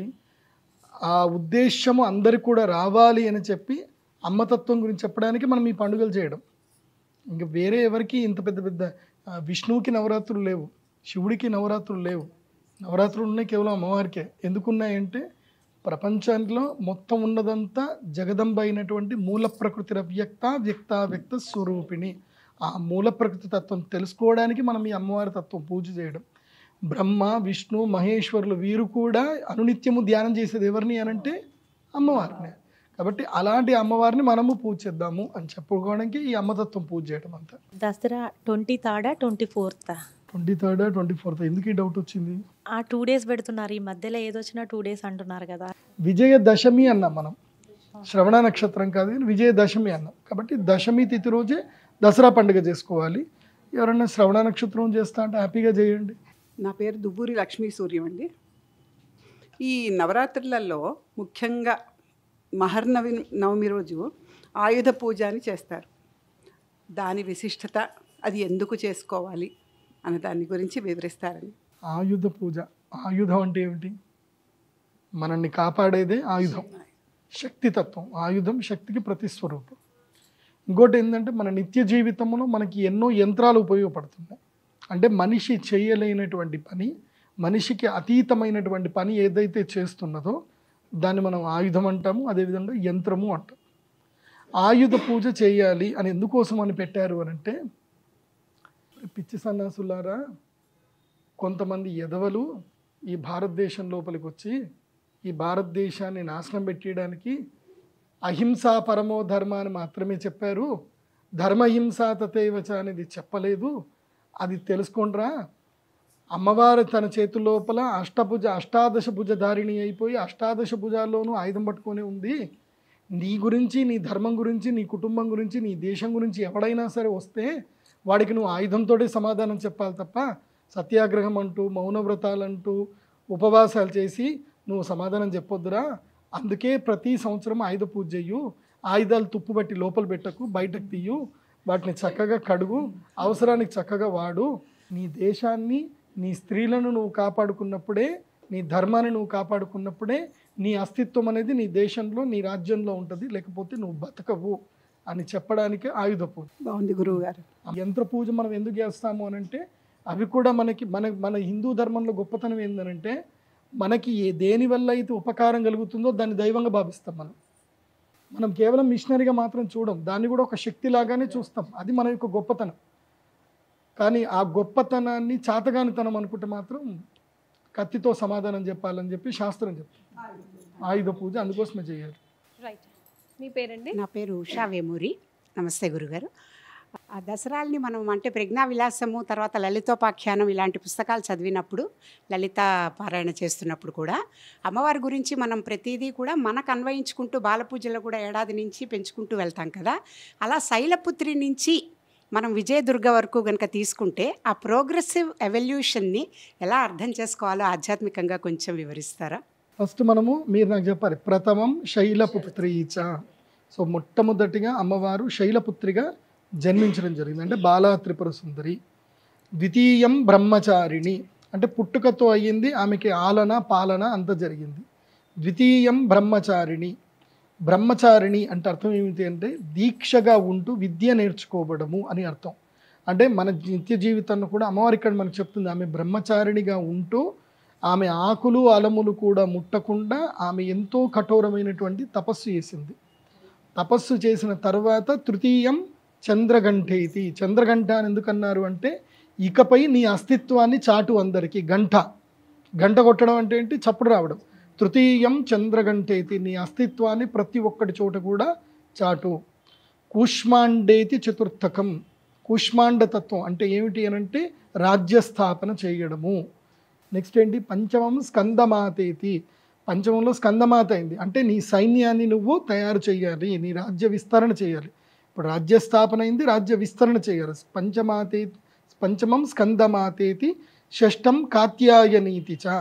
ఆ ఉద్దేశము అందరికి కూడా రావాలి అని చెప్పి అమ్మతత్వం గురించి చెప్పడానికి మనం ఈ పండుగలు చేయడం ఇంకా వేరే ఎవరికి ఇంత పెద్ద పెద్ద ఆ, విష్ణువుకి నవరాత్రులు లేవు శివుడికి నవరాత్రులు లేవు నవరాత్రులు ఉన్నాయి కేవలం అమ్మవారికే ఎందుకున్నాయంటే ప్రపంచంలో మొత్తం ఉన్నదంతా జగదంబ అయినటువంటి మూల ప్రకృతి వ్యక్త వ్యక్త వ్యక్త స్వరూపిణి ఆ మూల ప్రకృతి తత్వం తెలుసుకోవడానికి మనం ఈ అమ్మవారి తత్వం పూజ చేయడం బ్రహ్మ విష్ణు మహేశ్వరులు వీరు కూడా అనునిత్యము ధ్యానం చేసేది ఎవరిని అనంటే అమ్మవారిని కాబట్టి అలాంటి అమ్మవారిని మనము పూజ చేద్దాము అని చెప్పుకోవడానికి ఈ అమ్మతత్వం పూజ చేయడం అంతా దసరా ట్వంటీ థర్డా ట్వంటీ ఫోర్తా ట్వంటీ థర్డ్ ట్వంటీ ఫోర్త్ ఎందుకు ఈ డౌట్ వచ్చింది ఆ టూ డేస్ పెడుతున్నారు ఈ మధ్యలో ఏదొచ్చినా టూ డేస్ అంటున్నారు కదా విజయదశమి అన్నాం మనం శ్రవణ నక్షత్రం కాదు కానీ విజయదశమి అన్నాం కాబట్టి దశమి తిథి రోజే దసరా పండుగ చేసుకోవాలి ఎవరైనా శ్రవణ నక్షత్రం చేస్తా అంటే హ్యాపీగా చేయండి నా పేరు దువ్వూరి లక్ష్మీ సూర్యం అండి ఈ నవరాత్రులలో ముఖ్యంగా మహర్నవి నవమి రోజు ఆయుధ పూజ అని చేస్తారు దాని విశిష్టత అది ఎందుకు చేసుకోవాలి అనే దాని గురించి వివరిస్తారని ఆయుధ పూజ ఆయుధం అంటే ఏమిటి మనల్ని కాపాడేదే ఆయుధం శక్తి తత్వం ఆయుధం శక్తికి ప్రతిస్వరూపం ఇంకోటి ఏంటంటే మన నిత్య జీవితంలో మనకి ఎన్నో యంత్రాలు ఉపయోగపడుతున్నాయి అంటే మనిషి చేయలేనటువంటి పని మనిషికి అతీతమైనటువంటి పని ఏదైతే చేస్తున్నదో దాన్ని మనం ఆయుధం అంటాము అదేవిధంగా యంత్రము అంటాం ఆయుధ పూజ చేయాలి అని ఎందుకోసం అని పెట్టారు అని అంటే పిచ్చి సన్నాసులారా కొంతమంది ఎదవలు ఈ భారతదేశం లోపలికి వచ్చి ఈ భారతదేశాన్ని నాశనం పెట్టేయడానికి అహింసా పరమో ధర్మ అని మాత్రమే చెప్పారు ధర్మహింస తతేవచ అనేది చెప్పలేదు అది తెలుసుకోండిరా అమ్మవారు తన చేతి లోపల అష్టభుజ అష్టాదశ భుజధారిణి అయిపోయి అష్టాదశ భుజాల్లోనూ ఆయుధం పట్టుకొని ఉంది నీ గురించి నీ ధర్మం గురించి నీ కుటుంబం గురించి నీ దేశం గురించి ఎవడైనా సరే వస్తే వాడికి నువ్వు ఆయుధంతో సమాధానం చెప్పాలి తప్ప సత్యాగ్రహం అంటూ మౌనవ్రతాలంటూ ఉపవాసాలు చేసి నువ్వు సమాధానం చెప్పొద్దురా అందుకే ప్రతి సంవత్సరం ఆయుధ పూజ చెయ్యు ఆయుధాలు తుప్పు బట్టి లోపల పెట్టకు బయటకు తీయు వాటిని చక్కగా కడుగు అవసరానికి చక్కగా వాడు నీ దేశాన్ని నీ స్త్రీలను నువ్వు కాపాడుకున్నప్పుడే నీ ధర్మాన్ని నువ్వు కాపాడుకున్నప్పుడే నీ అస్తిత్వం అనేది నీ దేశంలో నీ రాజ్యంలో ఉంటుంది లేకపోతే నువ్వు బతకవు అని చెప్పడానికి ఆయుధ పూజ బాగుంది గురువు గారు ఆ యంత్ర పూజ మనం ఎందుకు చేస్తాము అని అంటే అవి కూడా మనకి మన మన హిందూ ధర్మంలో గొప్పతనం ఏంటంటే మనకి ఏ దేని వల్ల అయితే ఉపకారం కలుగుతుందో దాన్ని దైవంగా భావిస్తాం మనం మనం కేవలం మిషనరీగా మాత్రం చూడం దాన్ని కూడా ఒక శక్తి లాగానే చూస్తాం అది మన యొక్క గొప్పతనం కానీ ఆ గొప్పతనాన్ని చాతగానితనం అనుకుంటే మాత్రం కత్తితో సమాధానం చెప్పాలని చెప్పి శాస్త్రం చెప్తుంది ఆయుధ పూజ అందుకోసమే చేయాలి రైట్ మీ పేరండి నా పేరు ఉషా వేమూరి నమస్తే గురుగారు ఆ దసరాల్ని మనం అంటే ప్రజ్ఞా విలాసము తర్వాత లలితోపాఖ్యానం ఇలాంటి పుస్తకాలు చదివినప్పుడు లలిత పారాయణ చేస్తున్నప్పుడు కూడా అమ్మవారి గురించి మనం ప్రతిదీ కూడా మనకు అన్వయించుకుంటూ బాలపూజలో కూడా ఏడాది నుంచి పెంచుకుంటూ వెళ్తాం కదా అలా శైలపుత్రి నుంచి మనం విజయదుర్గ వరకు కనుక తీసుకుంటే ఆ ప్రోగ్రెసివ్ ఎవల్యూషన్ని ఎలా అర్థం చేసుకోవాలో ఆధ్యాత్మికంగా కొంచెం వివరిస్తారా ఫస్ట్ మనము మీరు నాకు చెప్పాలి ప్రథమం శైలపుత్రీచ సో మొట్టమొదటిగా అమ్మవారు శైలపుత్రిగా జన్మించడం జరిగింది అంటే బాలా త్రిపుర సుందరి ద్వితీయం బ్రహ్మచారిణి అంటే పుట్టుకతో అయ్యింది ఆమెకి ఆలన పాలన అంత జరిగింది ద్వితీయం బ్రహ్మచారిణి బ్రహ్మచారిణి అంటే అర్థం ఏమిటి అంటే దీక్షగా ఉంటూ విద్య నేర్చుకోవడము అని అర్థం అంటే మన నిత్య జీవితంలో కూడా అమ్మవారి ఇక్కడ మనకు చెప్తుంది ఆమె బ్రహ్మచారిణిగా ఉంటూ ఆమె ఆకులు అలములు కూడా ముట్టకుండా ఆమె ఎంతో కఠోరమైనటువంటి తపస్సు చేసింది తపస్సు చేసిన తర్వాత తృతీయం చంద్రగంఠేతి చంద్రగంట అని ఎందుకన్నారు అంటే ఇకపై నీ అస్తిత్వాన్ని చాటు అందరికీ గంట గంట కొట్టడం అంటే ఏంటి చప్పుడు రావడం తృతీయం చంద్రగంఠేతి నీ అస్తిత్వాన్ని ప్రతి ఒక్కటి చోట కూడా చాటు కూష్మాండేతి చతుర్థకం కూష్మాండ తత్వం అంటే ఏమిటి అని అంటే రాజ్యస్థాపన చేయడము నెక్స్ట్ ఏంటి పంచమం స్కందమాతేతి పంచమంలో స్కందమాత అయింది అంటే నీ సైన్యాన్ని నువ్వు తయారు చేయాలి నీ రాజ్య విస్తరణ చేయాలి ఇప్పుడు రాజ్య స్థాపన అయింది రాజ్య విస్తరణ చేయాలి పంచమాతే పంచమం స్కందమాతేతి షష్టం కాత్యాయనీతి చ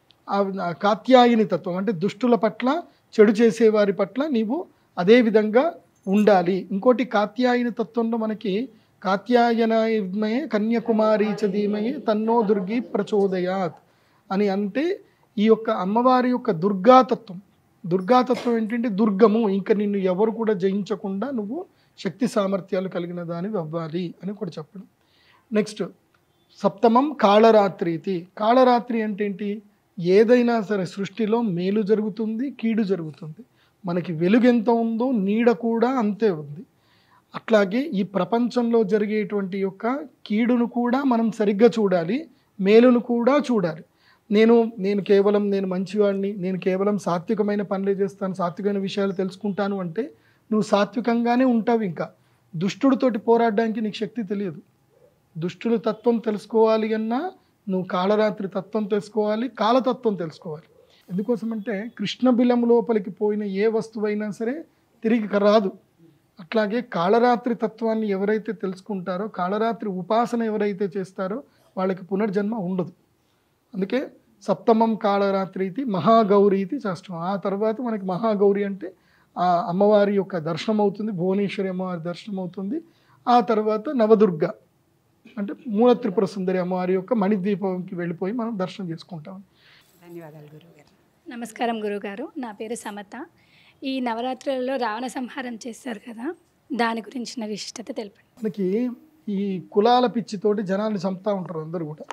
ఆ కాత్యాయని తత్వం అంటే దుష్టుల పట్ల చెడు చేసేవారి పట్ల నీవు అదే విధంగా ఉండాలి ఇంకోటి కాత్యాయని తత్వంలో మనకి కాత్యాయనాయమయే కన్యాకుమారి చ ధీమయే తన్నో దుర్గి ప్రచోదయాత్ అని అంటే ఈ యొక్క అమ్మవారి యొక్క దుర్గాతత్వం దుర్గాతత్వం ఏంటంటే దుర్గము ఇంకా నిన్ను ఎవరు కూడా జయించకుండా నువ్వు శక్తి సామర్థ్యాలు కలిగిన దానివి అవ్వాలి అని కూడా చెప్పడం నెక్స్ట్ సప్తమం కాళరాత్రితి కాళరాత్రి అంటే ఏంటి ఏదైనా సరే సృష్టిలో మేలు జరుగుతుంది కీడు జరుగుతుంది మనకి వెలుగు ఎంత ఉందో నీడ కూడా అంతే ఉంది అట్లాగే ఈ ప్రపంచంలో జరిగేటువంటి యొక్క కీడును కూడా మనం సరిగ్గా చూడాలి మేలును కూడా చూడాలి నేను నేను కేవలం నేను మంచివాడిని నేను కేవలం సాత్వికమైన పనులే చేస్తాను సాత్వికమైన విషయాలు తెలుసుకుంటాను అంటే నువ్వు సాత్వికంగానే ఉంటావు ఇంకా దుష్టుడితోటి పోరాడడానికి నీకు శక్తి తెలియదు దుష్టుల తత్వం తెలుసుకోవాలి అన్నా నువ్వు కాళరాత్రి తత్వం తెలుసుకోవాలి కాలతత్వం తెలుసుకోవాలి ఎందుకోసమంటే కృష్ణ బిలం లోపలికి పోయిన ఏ వస్తువైనా సరే తిరిగి రాదు అట్లాగే కాళరాత్రి తత్వాన్ని ఎవరైతే తెలుసుకుంటారో కాళరాత్రి ఉపాసన ఎవరైతే చేస్తారో వాళ్ళకి పునర్జన్మ ఉండదు అందుకే సప్తమం కాళరాత్రి ఇది మహాగౌరి ఇది చేస్తాం ఆ తర్వాత మనకి మహాగౌరి అంటే ఆ అమ్మవారి యొక్క దర్శనం అవుతుంది భువనేశ్వరి అమ్మవారి దర్శనం అవుతుంది ఆ తర్వాత నవదుర్గ అంటే మూల త్రిపుర సుందరి అమ్మవారి యొక్క మణిద్వీపంకి వెళ్ళిపోయి మనం దర్శనం చేసుకుంటాం ధన్యవాదాలు గురువుగారు నమస్కారం గురుగారు నా పేరు సమత ఈ నవరాత్రులలో రావణ సంహారం చేస్తారు కదా దాని గురించిన విశిష్టత తెలపండి మనకి ఈ కులాల పిచ్చితోటి జనాల్ని చంపుతూ ఉంటారు అందరూ కూడా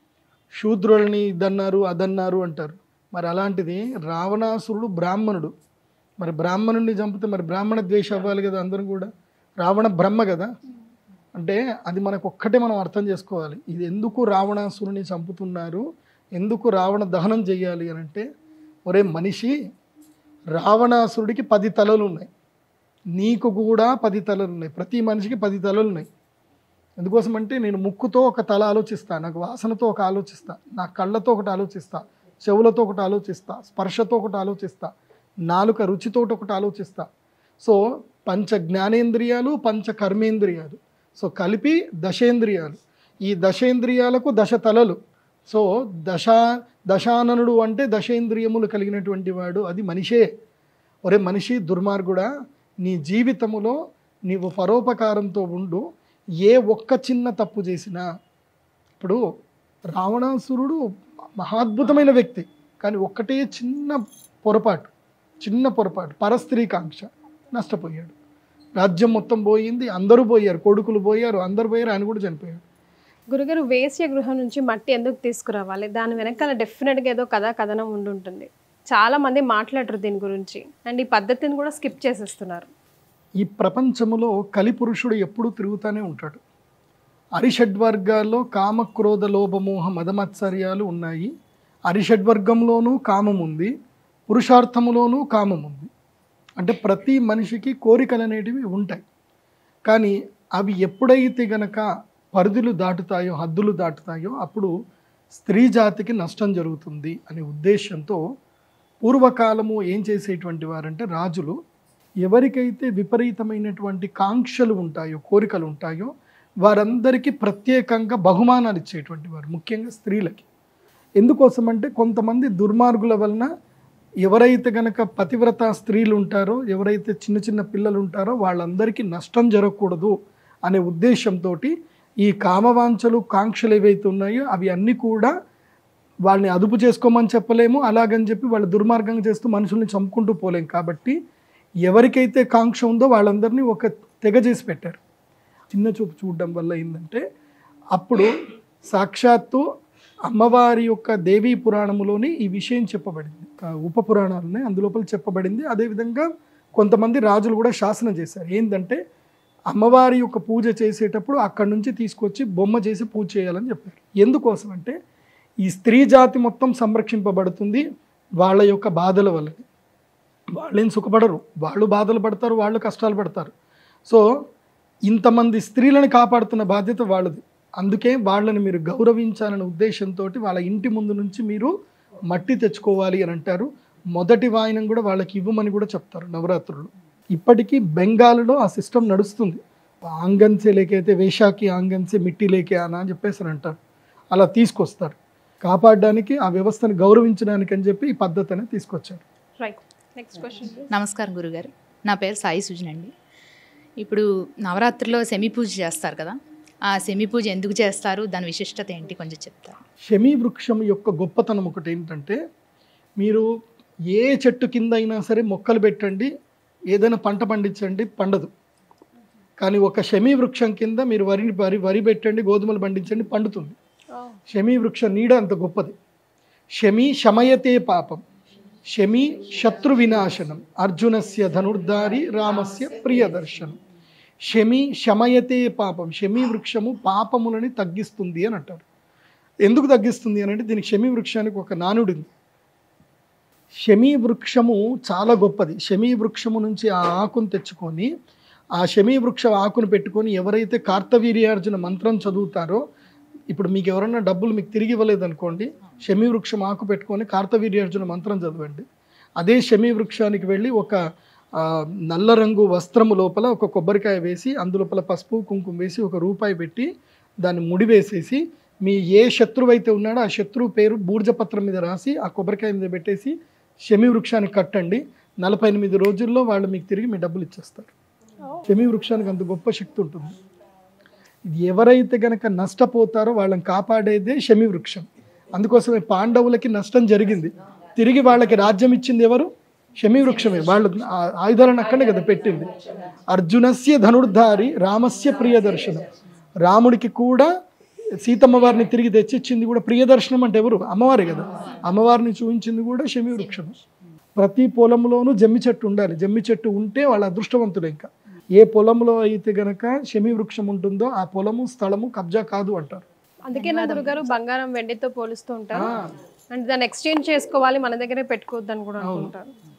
శూద్రుల్ని ఇదన్నారు అదన్నారు అంటారు మరి అలాంటిది రావణాసురుడు బ్రాహ్మణుడు మరి బ్రాహ్మణుడిని చంపితే మరి బ్రాహ్మణ ద్వేషం అవ్వాలి కదా అందరం కూడా రావణ బ్రహ్మ కదా అంటే అది మనకు ఒక్కటే మనం అర్థం చేసుకోవాలి ఇది ఎందుకు రావణాసురుని చంపుతున్నారు ఎందుకు రావణ దహనం చేయాలి అని అంటే ఒరే మనిషి రావణాసురుడికి పది తలలు ఉన్నాయి నీకు కూడా పది తలలు ఉన్నాయి ప్రతి మనిషికి పది తలలు ఉన్నాయి ఎందుకోసం అంటే నేను ముక్కుతో ఒక తల ఆలోచిస్తా నాకు వాసనతో ఒక ఆలోచిస్తా నా కళ్ళతో ఒకటి ఆలోచిస్తా చెవులతో ఒకటి ఆలోచిస్తా స్పర్శతో ఒకటి ఆలోచిస్తా నాలుక రుచితో ఒకటి ఆలోచిస్తా సో పంచ జ్ఞానేంద్రియాలు పంచ కర్మేంద్రియాలు సో కలిపి దశేంద్రియాలు ఈ దశేంద్రియాలకు దశ తలలు సో దశ దశాననుడు అంటే దశేంద్రియములు కలిగినటువంటి వాడు అది మనిషే ఒరే మనిషి దుర్మార్గుడా నీ జీవితములో నీవు పరోపకారంతో ఉండు ఏ ఒక్క చిన్న తప్పు చేసినా ఇప్పుడు రావణాసురుడు మహాద్భుతమైన వ్యక్తి కానీ ఒక్కటే చిన్న పొరపాటు చిన్న పొరపాటు పరస్త్రీకాంక్ష నష్టపోయాడు రాజ్యం మొత్తం పోయింది అందరూ పోయారు కొడుకులు పోయారు అందరూ పోయారు ఆయన కూడా చనిపోయాడు గురుగారు వేశ్య గృహం నుంచి మట్టి ఎందుకు తీసుకురావాలి దాని వెనకాల డెఫినెట్గా ఏదో కథా కథనం ఉండుంటుంది చాలా మంది మాట్లాడరు దీని గురించి అండ్ ఈ పద్ధతిని కూడా స్కిప్ చేసేస్తున్నారు ఈ ప్రపంచములో కలిపురుషుడు ఎప్పుడూ తిరుగుతూనే ఉంటాడు అరిషడ్వర్గాల్లో కామ క్రోధ లోభమోహ మదమత్సర్యాలు ఉన్నాయి అరిషడ్వర్గంలోనూ కామం ఉంది పురుషార్థములోనూ కామం ఉంది అంటే ప్రతి మనిషికి కోరికలు అనేటివి ఉంటాయి కానీ అవి ఎప్పుడైతే గనక పరిధులు దాటుతాయో హద్దులు దాటుతాయో అప్పుడు స్త్రీ జాతికి నష్టం జరుగుతుంది అనే ఉద్దేశంతో పూర్వకాలము ఏం చేసేటువంటి వారంటే రాజులు ఎవరికైతే విపరీతమైనటువంటి కాంక్షలు ఉంటాయో కోరికలు ఉంటాయో వారందరికీ ప్రత్యేకంగా బహుమానాలు ఇచ్చేటువంటి వారు ముఖ్యంగా స్త్రీలకి ఎందుకోసం అంటే కొంతమంది దుర్మార్గుల వలన ఎవరైతే గనక పతివ్రత స్త్రీలు ఉంటారో ఎవరైతే చిన్న చిన్న పిల్లలు ఉంటారో వాళ్ళందరికీ నష్టం జరగకూడదు అనే ఉద్దేశంతో ఈ కామవాంఛలు కాంక్షలు ఏవైతే ఉన్నాయో అవి అన్నీ కూడా వాళ్ళని అదుపు చేసుకోమని చెప్పలేము అలాగని చెప్పి వాళ్ళు దుర్మార్గంగా చేస్తూ మనుషుల్ని చంపుకుంటూ పోలేం కాబట్టి ఎవరికైతే కాంక్ష ఉందో వాళ్ళందరినీ ఒక తెగ చేసి పెట్టారు చిన్న చూపు చూడడం వల్ల ఏంటంటే అప్పుడు సాక్షాత్తు అమ్మవారి యొక్క దేవీ పురాణములోని ఈ విషయం చెప్పబడింది ఆ ఉప పురాణాలనే అందులోపల చెప్పబడింది అదేవిధంగా కొంతమంది రాజులు కూడా శాసనం చేశారు ఏంటంటే అమ్మవారి యొక్క పూజ చేసేటప్పుడు అక్కడి నుంచి తీసుకొచ్చి బొమ్మ చేసి పూజ చేయాలని చెప్పారు ఎందుకోసం అంటే ఈ స్త్రీ జాతి మొత్తం సంరక్షింపబడుతుంది వాళ్ళ యొక్క బాధల వల్లనే వాళ్ళేం సుఖపడరు వాళ్ళు బాధలు పడతారు వాళ్ళు కష్టాలు పడతారు సో ఇంతమంది స్త్రీలను కాపాడుతున్న బాధ్యత వాళ్ళది అందుకే వాళ్ళని మీరు గౌరవించాలనే ఉద్దేశంతో వాళ్ళ ఇంటి ముందు నుంచి మీరు మట్టి తెచ్చుకోవాలి అని అంటారు మొదటి వాయనం కూడా వాళ్ళకి ఇవ్వమని కూడా చెప్తారు నవరాత్రులు ఇప్పటికీ బెంగాల్లో ఆ సిస్టమ్ నడుస్తుంది ఆంగన్సే లేకైతే వేషాకి ఆంగన్సే మిట్టి లేకే అనా అని చెప్పేసి అని అంటారు అలా తీసుకొస్తారు కాపాడడానికి ఆ వ్యవస్థను గౌరవించడానికి అని చెప్పి ఈ పద్ధతి అనేది తీసుకొచ్చారు రైట్ నెక్స్ట్ క్వశ్చన్ నమస్కారం గురుగారు నా పేరు సాయి సుజన్ అండి ఇప్పుడు నవరాత్రిలో సెమి పూజ చేస్తారు కదా ఆ సెమి పూజ ఎందుకు చేస్తారు దాని విశిష్టత ఏంటి కొంచెం చెప్తారు షమీ వృక్షం యొక్క గొప్పతనం ఒకటి ఏంటంటే మీరు ఏ చెట్టు కింద అయినా సరే మొక్కలు పెట్టండి ఏదైనా పంట పండించండి పండదు కానీ ఒక షమీ వృక్షం కింద మీరు వరి వరి వరి పెట్టండి గోధుమలు పండించండి పండుతుంది షమీ వృక్ష నీడ అంత గొప్పది షమీ శమయతే పాపం షమీ శత్రు వినాశనం అర్జునస్య ధనుర్ధారి రామస్య ప్రియదర్శనం షమి శమయతే పాపం షమీ వృక్షము పాపములని తగ్గిస్తుంది అని అంటారు ఎందుకు తగ్గిస్తుంది అని అంటే దీనికి షమీ వృక్షానికి ఒక నానుడి ఉంది షమీ వృక్షము చాలా గొప్పది షమీ వృక్షము నుంచి ఆ ఆకును తెచ్చుకొని ఆ షమీ వృక్ష ఆకును పెట్టుకొని ఎవరైతే కార్తవీర్యార్జున మంత్రం చదువుతారో ఇప్పుడు మీకు ఎవరన్నా డబ్బులు మీకు తిరిగి ఇవ్వలేదు అనుకోండి షమీ వృక్షం ఆకు పెట్టుకొని కార్తవీర్యార్జున మంత్రం చదవండి అదే షమీ వృక్షానికి వెళ్ళి ఒక ఆ, నల్ల రంగు వస్త్రము లోపల ఒక కొబ్బరికాయ వేసి అందులోపల పసుపు కుంకుమ వేసి ఒక రూపాయి పెట్టి దాన్ని ముడి వేసేసి మీ ఏ శత్రువు అయితే ఉన్నాడో ఆ శత్రువు పేరు బూర్జపత్రం మీద రాసి ఆ కొబ్బరికాయ మీద పెట్టేసి షమి వృక్షానికి కట్టండి నలభై ఎనిమిది రోజుల్లో వాళ్ళు మీకు తిరిగి మీ డబ్బులు ఇచ్చేస్తారు షమి వృక్షానికి అంత గొప్ప శక్తి ఉంటుంది ఇది ఎవరైతే గనక నష్టపోతారో వాళ్ళని కాపాడేదే షమి వృక్షం అందుకోసమే పాండవులకి నష్టం జరిగింది తిరిగి వాళ్ళకి రాజ్యం ఇచ్చింది ఎవరు షమి వృక్షమే వాళ్ళు ఆ ఆయుధాలను అక్కడే కదా పెట్టింది అర్జునస్య ధనుర్ధారి రామస్య ప్రియదర్శనం రాముడికి కూడా సీతమ్మ వారిని తిరిగి తెచ్చిచ్చింది కూడా ప్రియదర్శనం అంటే ఎవరు అమ్మవారే కదా అమ్మవారిని చూపించింది కూడా షమి వృక్షం ప్రతి పొలంలోనూ జమ్మి చెట్టు ఉండాలి జమ్మి చెట్టు ఉంటే వాళ్ళ అదృష్టవంతులు ఇంకా ఏ పొలంలో అయితే గనక షమి వృక్షం ఉంటుందో ఆ పొలము స్థలము కబ్జా కాదు అంటారు అందుకే నా గురుగారు బంగారం వెండితో పోలుస్తూ ఉంటారు అండ్ దాన్ని ఎక్స్చేంజ్ చేసుకోవాలి మన దగ్గరే పెట్టుకోవద్దు అని కూడా అనుకుంటారు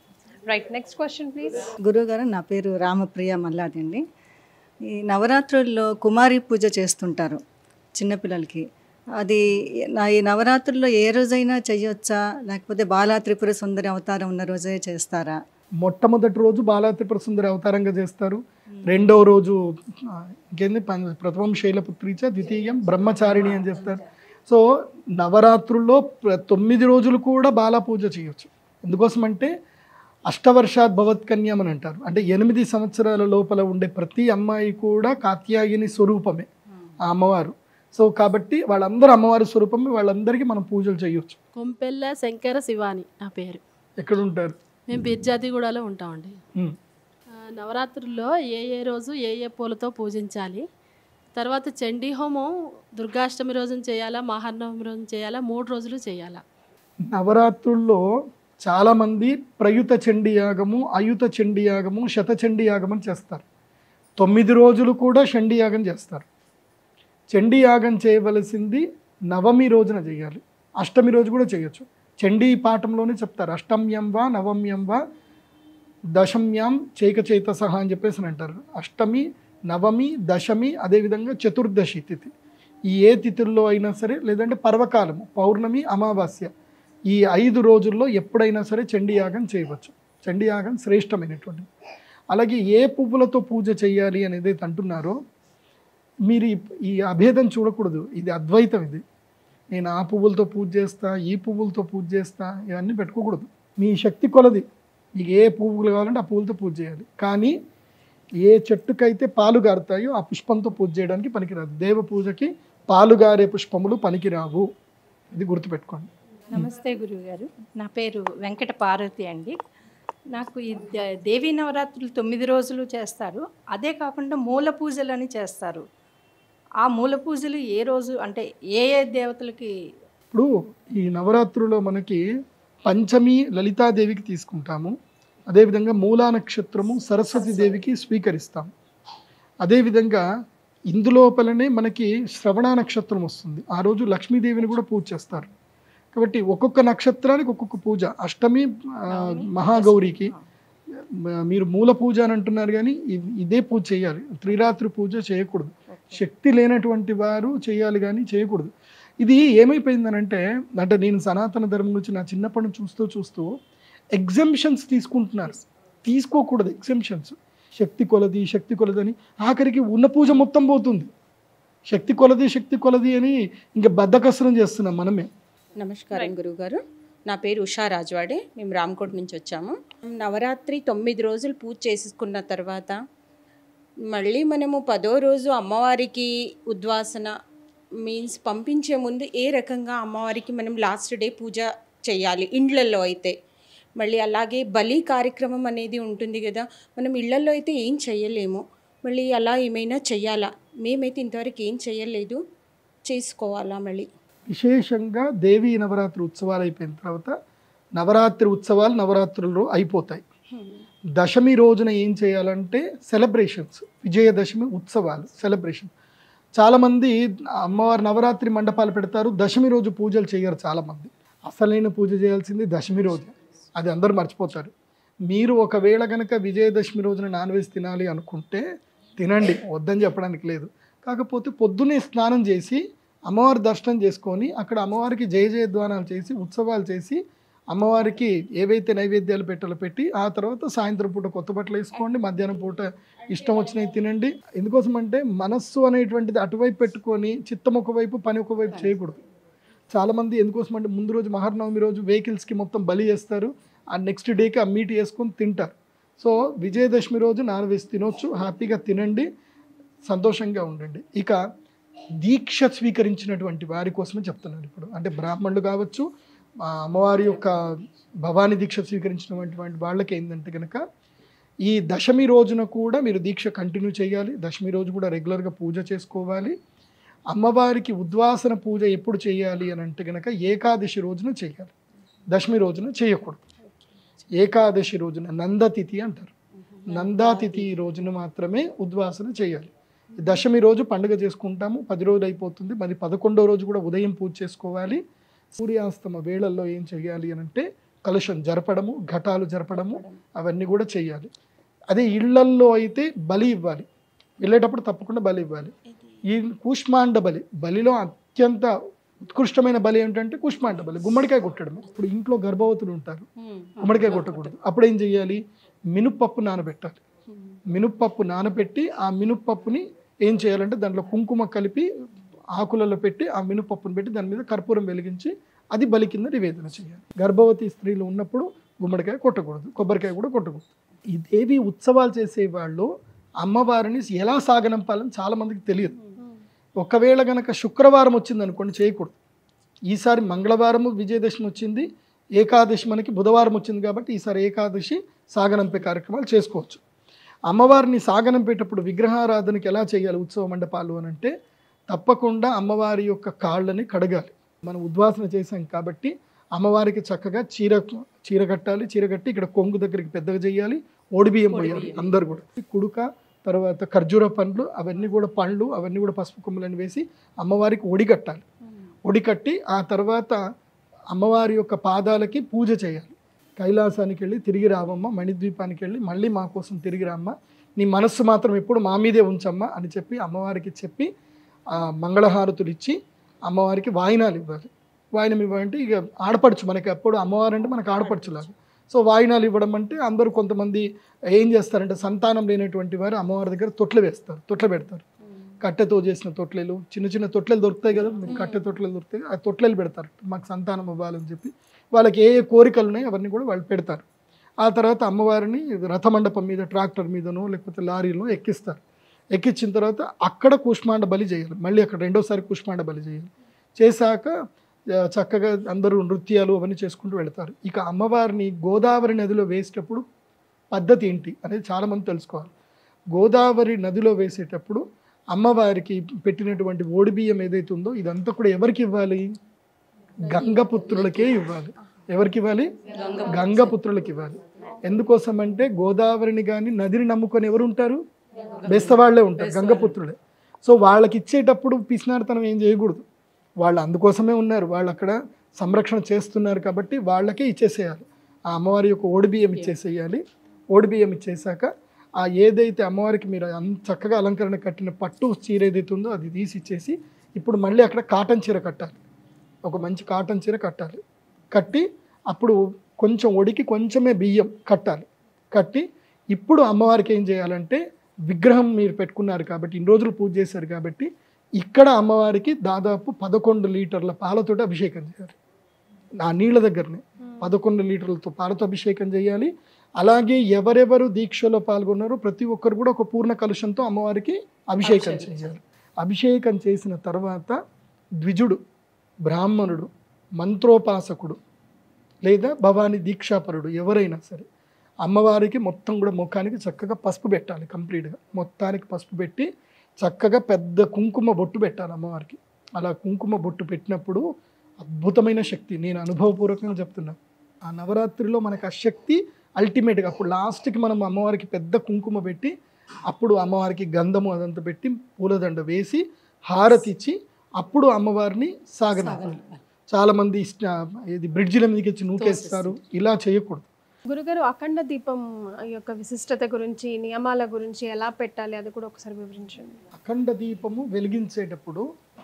రైట్ నెక్స్ట్ క్వశ్చన్ ప్లీజ్ గురువుగారు నా పేరు రామప్రియ మల్లాది అండి ఈ నవరాత్రుల్లో కుమారి పూజ చేస్తుంటారు చిన్నపిల్లలకి అది నా ఈ నవరాత్రుల్లో ఏ రోజైనా చెయ్యొచ్చా లేకపోతే బాలా త్రిపుర సుందరి అవతారం ఉన్న రోజే చేస్తారా మొట్టమొదటి రోజు బాలా త్రిపుర సుందరి అవతారంగా చేస్తారు రెండవ రోజు ఆ, ఇంకేంది పం- ప్రథమం శైలపుత్రిచ ద్వితీయం బ్రహ్మచారిణి అని చెప్తారు సో నవరాత్రుల్లో ప్ర- తొమ్మిది రోజులు కూడా బాలా పూజ చేయొచ్చు ఎందుకోసం అంటే అష్టవర్షాత్ భవత్కన్యం అని అంటారు అంటే ఎనిమిది సంవత్సరాల లోపల ఉండే ప్రతి అమ్మాయి కూడా కాత్యాయని స్వరూపమే ఆ అమ్మవారు సో కాబట్టి వాళ్ళందరూ అమ్మవారి స్వరూపమే వాళ్ళందరికీ మనం పూజలు చేయొచ్చు కొంపెల్ల శంకర శివాని నా పేరు ఎక్కడ ఉంటారు మేము బిర్జాతిగూడలో ఉంటామండి ఉమ్. ఆ, నవరాత్రుల్లో ఏ ఏ రోజు ఏ ఏ పూలతో పూజించాలి తర్వాత చండీ హోమం దుర్గాష్టమి రోజున చేయాలా మహానవమి రోజున చేయాలా మూడు రోజులు చేయాలా నవరాత్రుల్లో చాలామంది ప్రయుత చండీ యాగము అయుత చండీ యాగము శత చండీ యాగం అని చేస్తారు తొమ్మిది రోజులు కూడా చండీ యాగం చేస్తారు చండీ యాగం చేయవలసింది నవమి రోజున చేయాలి అష్టమి రోజు కూడా చేయొచ్చు చండీ పాఠంలోనే చెప్తారు అష్టమ్యం వా నవమ్యం వా దశమ్యాం చైక చైత సహా అని చెప్పేసి అని అంటారు అష్టమి నవమి దశమి అదేవిధంగా చతుర్దశి తిథి ఈ ఏ తిథుల్లో అయినా సరే లేదంటే పర్వకాలము పౌర్ణమి అమావాస్య ఈ ఐదు రోజుల్లో ఎప్పుడైనా సరే చండీ యాగం చేయవచ్చు చండీ యాగం శ్రేష్టమైనటువంటిది అలాగే ఏ పువ్వులతో పూజ చేయాలి అనేది అంటున్నారో మీరు ఈ- ఈ అభేదం చూడకూడదు ఇది అద్వైతం ఇది నేను ఆ పువ్వులతో పూజ చేస్తా ఈ పువ్వులతో పూజ చేస్తా ఇవన్నీ పెట్టుకోకూడదు మీ శక్తి కొలది మీకు ఏ పువ్వులు కావాలంటే ఆ పువ్వులతో పూజ చేయాలి కానీ ఏ చెట్టుకైతే పాలు గారుతాయో ఆ పుష్పంతో పూజ చేయడానికి పనికిరాదు దేవ పూజకి పాలు గారే పుష్పములు పనికిరావు ఇది గుర్తుపెట్టుకోండి నమస్తే గురువుగారు నా పేరు వెంకట పార్వతి అండి నాకు ఈ ద- దేవీ నవరాత్రులు తొమ్మిది రోజులు చేస్తారు అదే కాకుండా మూల పూజలు అని చేస్తారు ఆ మూల పూజలు ఏ రోజు అంటే ఏ ఏ దేవతలకి ఇప్పుడు ఈ నవరాత్రులో మనకి పంచమి లలితాదేవికి తీసుకుంటాము అదేవిధంగా మూలా నక్షత్రము సరస్వతి దేవికి స్వీకరిస్తాము అదేవిధంగా ఇందులోపలనే మనకి శ్రవణ నక్షత్రం వస్తుంది ఆ రోజు లక్ష్మీదేవిని కూడా పూజ చేస్తారు కాబట్టి ఒక్కొక్క నక్షత్రానికి ఒక్కొక్క పూజ అష్టమి ఆ, మహాగౌరికి మ- మీరు మూల పూజ అని అంటున్నారు కానీ ఇ- ఇదే పూజ చేయాలి త్రిరాత్రి పూజ చేయకూడదు శక్తి లేనటువంటి వారు చేయాలి కానీ చేయకూడదు ఇది ఏమైపోయిందనంటే అంటే నేను సనాతన ధర్మం గురించి నా చిన్నప్పటి నుంచి చూస్తూ చూస్తూ ఎగ్జంప్షన్స్ తీసుకుంటున్నారు తీసుకోకూడదు ఎగ్జంప్షన్స్ శక్తి కొలది శక్తి కొలది అని ఆఖరికి ఉన్న పూజ మొత్తం పోతుంది శక్తి కొలది శక్తి కొలది అని ఇంకా బద్దకసరం చేస్తున్నాం మనమే నమస్కారం గురువుగారు నా పేరు ఉషా రాజవాడే మేము రామ్కోట్ నుంచి వచ్చాము నవరాత్రి తొమ్మిది రోజులు పూజ చేసుకున్న తర్వాత మళ్ళీ మనము పదో రోజు అమ్మవారికి ఉద్వాసన మీన్స్ పంపించే ముందు ఏ రకంగా అమ్మవారికి మనం లాస్ట్ డే పూజ చేయాలి ఇండ్లలో అయితే మళ్ళీ అలాగే బలి కార్యక్రమం అనేది ఉంటుంది కదా మనం ఇళ్లలో అయితే ఏం చెయ్యలేము మళ్ళీ అలా ఏమైనా చెయ్యాలా మేమైతే ఇంతవరకు ఏం చెయ్యలేదు చేసుకోవాలా మళ్ళీ విశేషంగా దేవీ నవరాత్రి ఉత్సవాలు అయిపోయిన తర్వాత నవరాత్రి ఉత్సవాలు నవరాత్రులు అయిపోతాయి దశమి రోజున ఏం చేయాలంటే సెలబ్రేషన్స్ విజయదశమి ఉత్సవాలు సెలబ్రేషన్ చాలామంది అమ్మవారి నవరాత్రి మండపాలు పెడతారు దశమి రోజు పూజలు చేయరు చాలామంది అసలైన పూజ చేయాల్సింది దశమి రోజు అది అందరూ మర్చిపోతారు మీరు ఒకవేళ కనుక విజయదశమి రోజున నాన్ వెజ్ తినాలి అనుకుంటే తినండి వద్దని చెప్పడానికి లేదు కాకపోతే పొద్దున్నే స్నానం చేసి అమ్మవారి దర్శనం చేసుకొని అక్కడ అమ్మవారికి జయ జయధ్వానాలు చేసి ఉత్సవాలు చేసి అమ్మవారికి ఏవైతే నైవేద్యాలు పెట్టాలో పెట్టి ఆ తర్వాత సాయంత్రం పూట కొత్త బట్టలు వేసుకోండి మధ్యాహ్నం పూట ఇష్టం వచ్చినవి తినండి ఎందుకోసం అంటే మనస్సు అనేటువంటిది అటువైపు పెట్టుకొని చిత్తం ఒకవైపు పని ఒకవైపు చేయకూడదు చాలామంది ఎందుకోసం అంటే ముందు రోజు మహర్నవమి రోజు వెహికల్స్కి మొత్తం బలి చేస్తారు ఆ నెక్స్ట్ డేకి ఆ మీట్ వేసుకొని తింటారు సో విజయదశమి రోజు నాన్ వెజ్ తినొచ్చు హ్యాపీగా తినండి సంతోషంగా ఉండండి ఇక దీక్ష స్వీకరించినటువంటి వారి కోసమే చెప్తున్నాను ఇప్పుడు అంటే బ్రాహ్మణులు కావచ్చు ఆ అమ్మవారి యొక్క భవానీ దీక్ష స్వీకరించినటువంటి వాళ్ళకి ఏంటంటే కనుక ఈ దశమి రోజున కూడా మీరు దీక్ష కంటిన్యూ చేయాలి దశమి రోజు కూడా రెగ్యులర్గా పూజ చేసుకోవాలి అమ్మవారికి ఉద్వాసన పూజ ఎప్పుడు చేయాలి అని అంటే కనుక ఏకాదశి రోజున చేయాలి దశమి రోజున చేయకూడదు ఏకాదశి రోజున నందతిథి అంటారు నందాతిథి రోజున మాత్రమే ఉద్వాసన చేయాలి దశమి రోజు పండుగ చేసుకుంటాము పది రోజులు అయిపోతుంది మరి పదకొండో రోజు కూడా ఉదయం పూజ చేసుకోవాలి సూర్యాస్తమ వేళల్లో ఏం చేయాలి అని అంటే కలుషం జరపడము ఘటాలు జరపడము అవన్నీ కూడా చేయాలి అదే ఇళ్లల్లో అయితే బలి ఇవ్వాలి వెళ్ళేటప్పుడు తప్పకుండా బలి ఇవ్వాలి ఈ కూష్మాండ బలి బలిలో అత్యంత ఉత్కృష్టమైన బలి ఏంటంటే కూష్మాండ బలి గుమ్మడికాయ కొట్టడం ఇప్పుడు ఇంట్లో గర్భవతులు ఉంటారు గుమ్మడికాయ కొట్టకూడదు అప్పుడు ఏం చేయాలి మినుపప్పు నానబెట్టాలి మినుపప్పు నానబెట్టి ఆ మినుపప్పుని ఏం చేయాలంటే దాంట్లో కుంకుమ కలిపి ఆకులలో పెట్టి ఆ మినుపప్పును పెట్టి దాని మీద కర్పూరం వెలిగించి అది బలి కింద నివేదన చేయాలి గర్భవతి స్త్రీలు ఉన్నప్పుడు గుమ్మడికాయ కొట్టకూడదు కొబ్బరికాయ కూడా కొట్టకూడదు ఈ దేవి ఉత్సవాలు చేసే వాళ్ళు అమ్మవారిని ఎలా సాగనంపాలని చాలా మందికి తెలియదు ఒకవేళ గనక శుక్రవారం వచ్చింది అనుకోండి చేయకూడదు ఈసారి మంగళవారము విజయదశమి వచ్చింది ఏకాదశి మనకి బుధవారం వచ్చింది కాబట్టి ఈసారి ఏకాదశి సాగనంపే కార్యక్రమాలు చేసుకోవచ్చు అమ్మవారిని సాగనంపేటప్పుడు విగ్రహారాధనకి ఎలా చేయాలి ఉత్సవ మండపాలు అని అంటే తప్పకుండా అమ్మవారి యొక్క కాళ్ళని కడగాలి మనం ఉద్వాసన చేసాం కాబట్టి అమ్మవారికి చక్కగా చీర చీర కట్టాలి చీర కట్టి ఇక్కడ కొంగు దగ్గరికి పెద్దగా చేయాలి ఓడిబియ్యం పోయాలి అందరు కూడా కుడుక తర్వాత ఖర్జూర పండ్లు అవన్నీ కూడా పండ్లు అవన్నీ కూడా పసుపు కొమ్ములని వేసి అమ్మవారికి ఒడి కట్టాలి ఒడి కట్టి ఆ తర్వాత అమ్మవారి యొక్క పాదాలకి పూజ చేయాలి కైలాసానికి వెళ్ళి తిరిగి రావమ్మ మణిద్వీపానికి వెళ్ళి మళ్ళీ మా కోసం తిరిగి రామ్మ నీ మనస్సు మాత్రం ఎప్పుడు మా మీదే ఉంచమ్మా అని చెప్పి అమ్మవారికి చెప్పి ఆ మంగళహారతులు ఇచ్చి అమ్మవారికి వాయినాలు ఇవ్వాలి వాయినం ఇవ్వాలంటే ఇక ఆడపడుచు మనకి అప్పుడు అమ్మవారు అంటే మనకు ఆడపడుచులాగా సో వాయినాలు ఇవ్వడం అంటే అందరూ కొంతమంది ఏం చేస్తారంటే సంతానం లేనటువంటి వారు అమ్మవారి దగ్గర తొట్లు వేస్తారు తొట్లు పెడతారు కట్టెతో చేసిన తొట్లెలు చిన్న చిన్న తొట్లెలు దొరుకుతాయి కదా మీకు కట్టె తొట్లెలు దొరుకుతాయి ఆ తొట్లెలు పెడతారు మాకు సంతానం ఇవ్వాలని చెప్పి వాళ్ళకి ఏ ఏ కోరికలు ఉన్నాయో అవన్నీ కూడా వాళ్ళు పెడతారు ఆ తర్వాత అమ్మవారిని రథమండపం మీద ట్రాక్టర్ మీదనో లేకపోతే లారీలో ఎక్కిస్తారు ఎక్కించిన తర్వాత అక్కడ కూష్మాండ బలి చేయాలి మళ్ళీ అక్కడ రెండోసారి కూష్మాండ బలి చేయాలి చేశాక ఆ, చక్కగా అందరూ నృత్యాలు అవన్నీ చేసుకుంటూ వెళ్తారు ఇక అమ్మవారిని గోదావరి నదిలో వేసేటప్పుడు పద్ధతి ఏంటి అనేది చాలామంది తెలుసుకోవాలి గోదావరి నదిలో వేసేటప్పుడు అమ్మవారికి పెట్టినటువంటి ఓడిబియ్యం ఏదైతే ఉందో ఇదంతా కూడా ఎవరికి ఇవ్వాలి గంగపుత్రులకే ఇవ్వాలి ఎవరికి ఇవ్వాలి గంగపుత్రులకి ఇవ్వాలి ఎందుకోసం అంటే గోదావరిని కానీ నదిని నమ్ముకొని ఎవరు ఉంటారు బెస్తవాళ్లే ఉంటారు గంగపుత్రులే సో వాళ్ళకి ఇచ్చేటప్పుడు పిసినారితనం ఏం చేయకూడదు వాళ్ళు అందుకోసమే ఉన్నారు వాళ్ళు అక్కడ సంరక్షణ చేస్తున్నారు కాబట్టి వాళ్ళకే ఇచ్చేసేయాలి ఆ అమ్మవారి యొక్క ఓడిబియ్యం ఇచ్చేసేయాలి ఓడిబియ్యం ఇచ్చేసాక ఆ ఏదైతే అమ్మవారికి మీరు అంత చక్కగా అలంకరణ కట్టిన పట్టు చీర ఏదైతే ఉందో అది తీసి ఇచ్చేసి ఇప్పుడు మళ్ళీ అక్కడ కాటన్ చీర కట్టాలి ఒక మంచి కాటన్ చీర కట్టాలి కట్టి అప్పుడు కొంచెం ఒడికి కొంచెమే బియ్యం కట్టాలి కట్టి ఇప్పుడు అమ్మవారికి ఏం చేయాలంటే విగ్రహం మీరు పెట్టుకున్నారు కాబట్టి ఇన్ని రోజులు పూజ చేశారు కాబట్టి ఇక్కడ అమ్మవారికి దాదాపు పదకొండు లీటర్ల పాలతోటి అభిషేకం చేయాలి ఆ నీళ్ళ దగ్గరనే పదకొండు లీటర్లతో పాలతో అభిషేకం చేయాలి అలాగే ఎవరెవరు దీక్షలో పాల్గొన్నారో ప్రతి ఒక్కరు కూడా ఒక పూర్ణ కలుషంతో అమ్మవారికి అభిషేకం చేయాలి అభిషేకం చేసిన తర్వాత ద్విజుడు బ్రాహ్మణుడు మంత్రోపాసకుడు లేదా భవానీ దీక్షాపరుడు ఎవరైనా సరే అమ్మవారికి మొత్తం కూడా ముఖానికి చక్కగా పసుపు పెట్టాలి కంప్లీట్గా మొత్తానికి పసుపు పెట్టి చక్కగా పెద్ద కుంకుమ బొట్టు పెట్టాలి అమ్మవారికి అలా కుంకుమ బొట్టు పెట్టినప్పుడు అద్భుతమైన శక్తి నేను అనుభవపూర్వకంగా చెప్తున్నాను ఆ నవరాత్రిలో మనకు ఆ శక్తి అల్టిమేట్గా అప్పుడు లాస్ట్కి మనం అమ్మవారికి పెద్ద కుంకుమ పెట్టి అప్పుడు అమ్మవారికి గంధము అదంతా పెట్టి పూలదండ వేసి హారతి ఇచ్చి అప్పుడు అమ్మవారిని సాగనాలి చాలామంది ఇష్ట ఇది బ్రిడ్జిల మీదకి వచ్చి నూకేస్తారు ఇలా చేయకూడదు గురుగారు అఖండ దీపం యొక్క విశిష్టత గురించి నియమాల గురించి ఎలా పెట్టాలి అది కూడా ఒకసారి వివరించండి అఖండ దీపము వెలిగించేటప్పుడు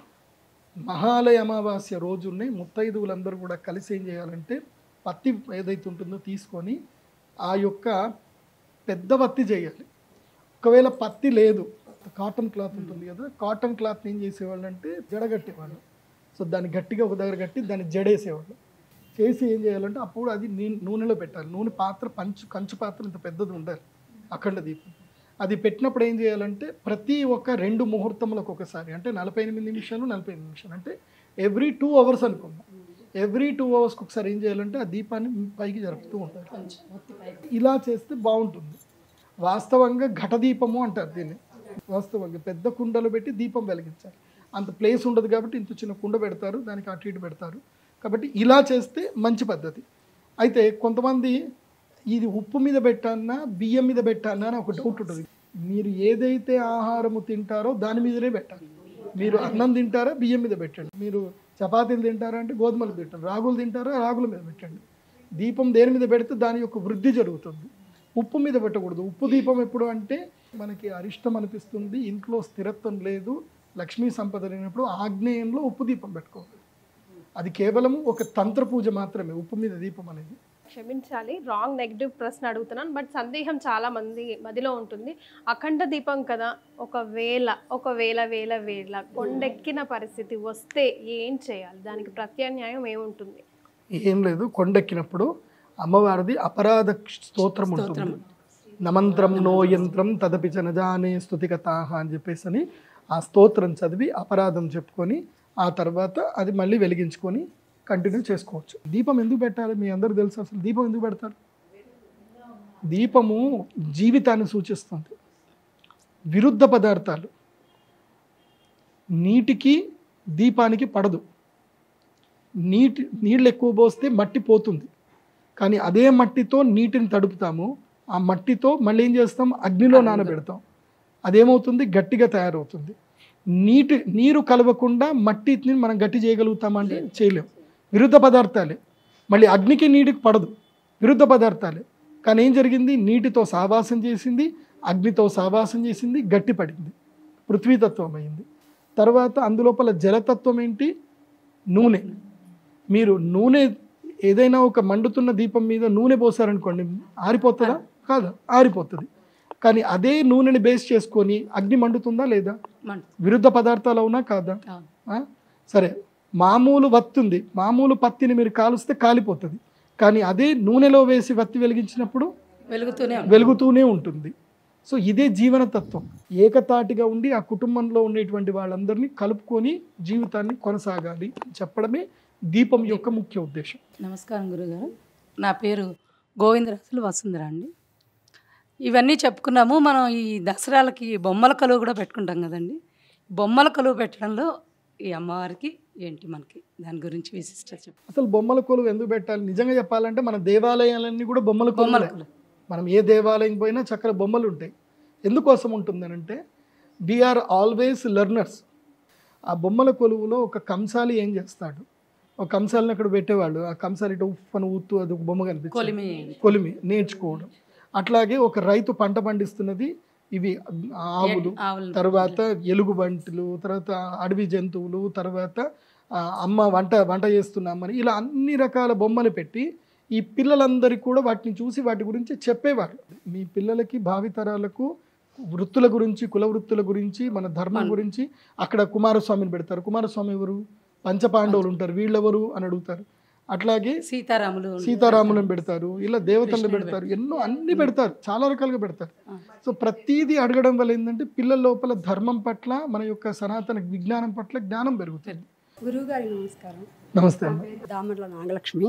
మహాలయ అమావాస్య రోజునే ముత్తైదువులందరూ కూడా కలిసి ఏం చేయాలంటే పత్తి ఏదైతే ఉంటుందో తీసుకొని ఆ యొక్క పెద్ద పత్తి చేయాలి ఒకవేళ పత్తి లేదు కాటన్ క్లాత్ ఉంటుంది కదా కాటన్ క్లాత్ ఏం చేసేవాళ్ళు అంటే జడగట్టేవాళ్ళు సో దాన్ని గట్టిగా ఒక దగ్గర కట్టి దాన్ని జడేసేవాళ్ళు చేసి ఏం చేయాలంటే అప్పుడు అది నీ- నూనెలో పెట్టాలి నూనె పాత్ర పంచు కంచు పాత్ర ఇంత పెద్దది ఉండాలి అఖండ దీపం అది పెట్టినప్పుడు ఏం చేయాలంటే ప్రతి ఒక్క రెండు ముహూర్తములకు ఒకసారి అంటే నలభై ఎనిమిది నిమిషాలు నలభై ఎనిమిది నిమిషాలు అంటే ఎవ్రీ టూ అవర్స్ అనుకుందాం ఎవ్రీ టూ అవర్స్కి ఒకసారి ఏం చేయాలంటే ఆ దీపాన్ని పైకి జరుపుతూ ఉంటారు ఇలా చేస్తే బాగుంటుంది వాస్తవంగా ఘట దీపము అంటారు దీన్ని వాస్తవంగా పెద్ద కుండలు పెట్టి దీపం వెలిగించాలి అంత ప్లేస్ ఉండదు కాబట్టి ఇంత చిన్న కుండ పెడతారు దానికి అటు ఇటు పెడతారు కాబట్టి ఇలా చేస్తే మంచి పద్ధతి అయితే కొంతమంది ఇది ఉప్పు మీద పెట్టానా బియ్యం మీద పెట్టానా అని ఒక డౌట్ ఉంటుంది మీరు ఏదైతే ఆహారము తింటారో దాని మీదనే పెట్టాలి మీరు అన్నం తింటారా బియ్యం మీద పెట్టండి మీరు చపాతీలు తింటారా అంటే గోధుమలు పెట్టండి రాగులు తింటారా రాగుల మీద పెట్టండి దీపం దేని మీద పెడితే దాని యొక్క వృద్ధి జరుగుతుంది ఉప్పు మీద పెట్టకూడదు ఉప్పు దీపం ఎప్పుడు అంటే మనకి అరిష్టం అనిపిస్తుంది ఇంట్లో స్థిరత్వం లేదు లక్ష్మీ సంపద లేనప్పుడు ఆగ్నేయంలో ఉప్పు దీపం పెట్టుకోవాలి అది కేవలం ఒక తంత్ర పూజ మాత్రమే ఉప్పు మీద దీపం అనేది క్షమించాలి రాంగ్ నెగిటివ్ ప్రశ్న అడుగుతున్నాను బట్ సందేహం చాలా మంది మదిలో ఉంటుంది అఖండ దీపం కదా ఒకవేళ ఒకవేళ వేల వేల కొండెక్కిన పరిస్థితి వస్తే ఏం చేయాలి దానికి ప్రత్యామ్నాయం ఏముంటుంది ఏం లేదు కొండెక్కినప్పుడు అమ్మవారిది అపరాధ స్తోత్రం ఉంటుంది నమంత్రం నో యంత్రం తదపి చ నజానే స్థుతికతాహ అని చెప్పేసి అని ఆ స్తోత్రం చదివి అపరాధం చెప్పుకొని ఆ తర్వాత అది మళ్ళీ వెలిగించుకొని కంటిన్యూ చేసుకోవచ్చు దీపం ఎందుకు పెట్టాలి మీ అందరూ తెలుసు అసలు దీపం ఎందుకు పెడతారు దీపము జీవితాన్ని సూచిస్తుంది విరుద్ధ పదార్థాలు నీటికి దీపానికి పడదు నీటి నీళ్ళు ఎక్కువ పోస్తే మట్టి పోతుంది కానీ అదే మట్టితో నీటిని తడుపుతాము ఆ మట్టితో మళ్ళీ ఏం చేస్తాం అగ్నిలో నానబెడతాం అదేమవుతుంది గట్టిగా తయారవుతుంది నీటి నీరు కలవకుండా మట్టిని మనం గట్టి చేయగలుగుతామంటే చేయలేం విరుద్ధ పదార్థాలే మళ్ళీ అగ్నికి నీటికి పడదు విరుద్ధ పదార్థాలే కానీ ఏం జరిగింది నీటితో సావాసం చేసింది అగ్నితో సావాసం చేసింది గట్టి పడింది పృథ్వీతత్వం అయింది తర్వాత అందులోపల జలతత్వం ఏంటి నూనె మీరు నూనె ఏదైనా ఒక మండుతున్న దీపం మీద నూనె పోసారనుకోండి ఆరిపోతుందా కాదు ఆరిపోతుంది కానీ అదే నూనెని బేస్ చేసుకొని అగ్ని మండుతుందా లేదా విరుద్ధ పదార్థాలు అవునా కాదా ఆ? సరే మామూలు వత్తి ఉంది మామూలు పత్తిని మీరు కాలుస్తే కాలిపోతుంది కానీ అదే నూనెలో వేసి వత్తి వెలిగించినప్పుడు వెలుగుతూనే వెలుగుతూనే ఉంటుంది సో ఇదే జీవన తత్వం ఏకతాటిగా ఉండి ఆ కుటుంబంలో ఉండేటువంటి వాళ్ళందరినీ కలుపుకొని జీవితాన్ని కొనసాగాలి అని చెప్పడమే దీపం యొక్క ముఖ్య ఉద్దేశం నమస్కారం గురుగారు నా పేరు గోవిందరాజులు వసుంధర అండి ఇవన్నీ చెప్పుకున్నాము మనం ఈ దసరాలకి బొమ్మల కలువ కూడా పెట్టుకుంటాం కదండి బొమ్మల కలువ పెట్టడంలో ఈ అమ్మవారికి ఏంటి మనకి దాని గురించి విశిష్టత చెప్పు అసలు బొమ్మల కొలువు ఎందుకు పెట్టాలి నిజంగా చెప్పాలంటే మన దేవాలయాలన్నీ కూడా బొమ్మల బొమ్మల కొలువు మనం ఏ దేవాలయం పోయినా చక్కర బొమ్మలు ఉంటాయి ఎందుకోసం ఉంటుందనంటే వీఆర్ ఆల్వేస్ లెర్నర్స్ ఆ బొమ్మల కొలువులో ఒక కంసాలి ఏం చేస్తాడు ఒక కంసాలిని అక్కడ పెట్టేవాళ్ళు ఆ కంసాలి ఇటు ఉఫ్ అని ఊత్తు అది ఒక బొమ్మ కనిపిస్తుంది కొలిమి. కొలిమి నేర్చుకోవడం అట్లాగే ఒక రైతు పంట పండిస్తున్నది ఇవి ఆవులు ఆవులు తర్వాత ఎలుగుబంటులు తర్వాత అడవి జంతువులు తర్వాత ఆ, అమ్మ వంట వంట చేస్తున్నామని ఇలా అన్ని రకాల బొమ్మలు పెట్టి ఈ పిల్లలందరికీ కూడా వాటిని చూసి వాటి గురించి చెప్పేవారు మీ పిల్లలకి భావితరాలకు వృత్తుల గురించి కుల వృత్తుల గురించి మన ధర్మం గురించి అక్కడ కుమారస్వామిని పెడతారు కుమారస్వామి ఎవరు పంచపాండవులు ఉంటారు వీళ్ళెవరు అని అడుగుతారు అట్లాగే సీతారాములు సీతారాములను పెడతారు ఇలా దేవతలను పెడతారు ఎన్నో అన్ని పెడతారు చాలా రకాలుగా పెడతారు సో ప్రతిదీ అడగడం వల్ల ఏంటంటే పిల్లల లోపల ధర్మం పట్ల మన యొక్క సనాతన విజ్ఞానం పట్ల జ్ఞానం పెరుగుతుంది గురువు గారి నమస్కారం నమస్తే అమ్మ. నా పేరు దామర్ల నాగలక్ష్మి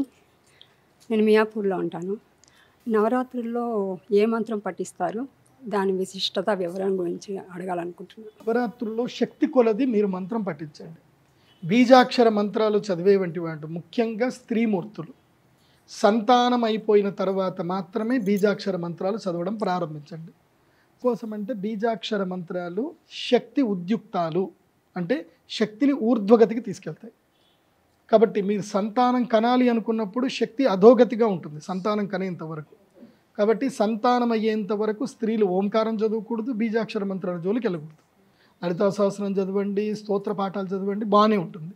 నేను మియాపూర్లో ఉంటాను నవరాత్రుల్లో ఏ మంత్రం పఠిస్తారు దాని విశిష్టత వివరణ గురించి అడగాలనుకుంటున్నాను నవరాత్రుల్లో శక్తి కొలది మీరు మంత్రం పఠించండి బీజాక్షర మంత్రాలు చదివే వంటి వాటి ముఖ్యంగా స్త్రీమూర్తులు సంతానం అయిపోయిన తర్వాత మాత్రమే బీజాక్షర మంత్రాలు చదవడం ప్రారంభించండి కోసమంటే బీజాక్షర మంత్రాలు శక్తి ఉద్యుక్తాలు అంటే శక్తిని ఊర్ధ్వగతికి తీసుకెళ్తాయి కాబట్టి మీరు సంతానం కనాలి అనుకున్నప్పుడు శక్తి అధోగతిగా ఉంటుంది సంతానం కనేంత వరకు కాబట్టి సంతానం అయ్యేంత వరకు స్త్రీలు ఓంకారం చదవకూడదు బీజాక్షర మంత్రాల జోలికి వెళ్ళకూడదు లలితా సహస్రం చదవండి స్తోత్ర పాఠాలు చదవండి బాగానే ఉంటుంది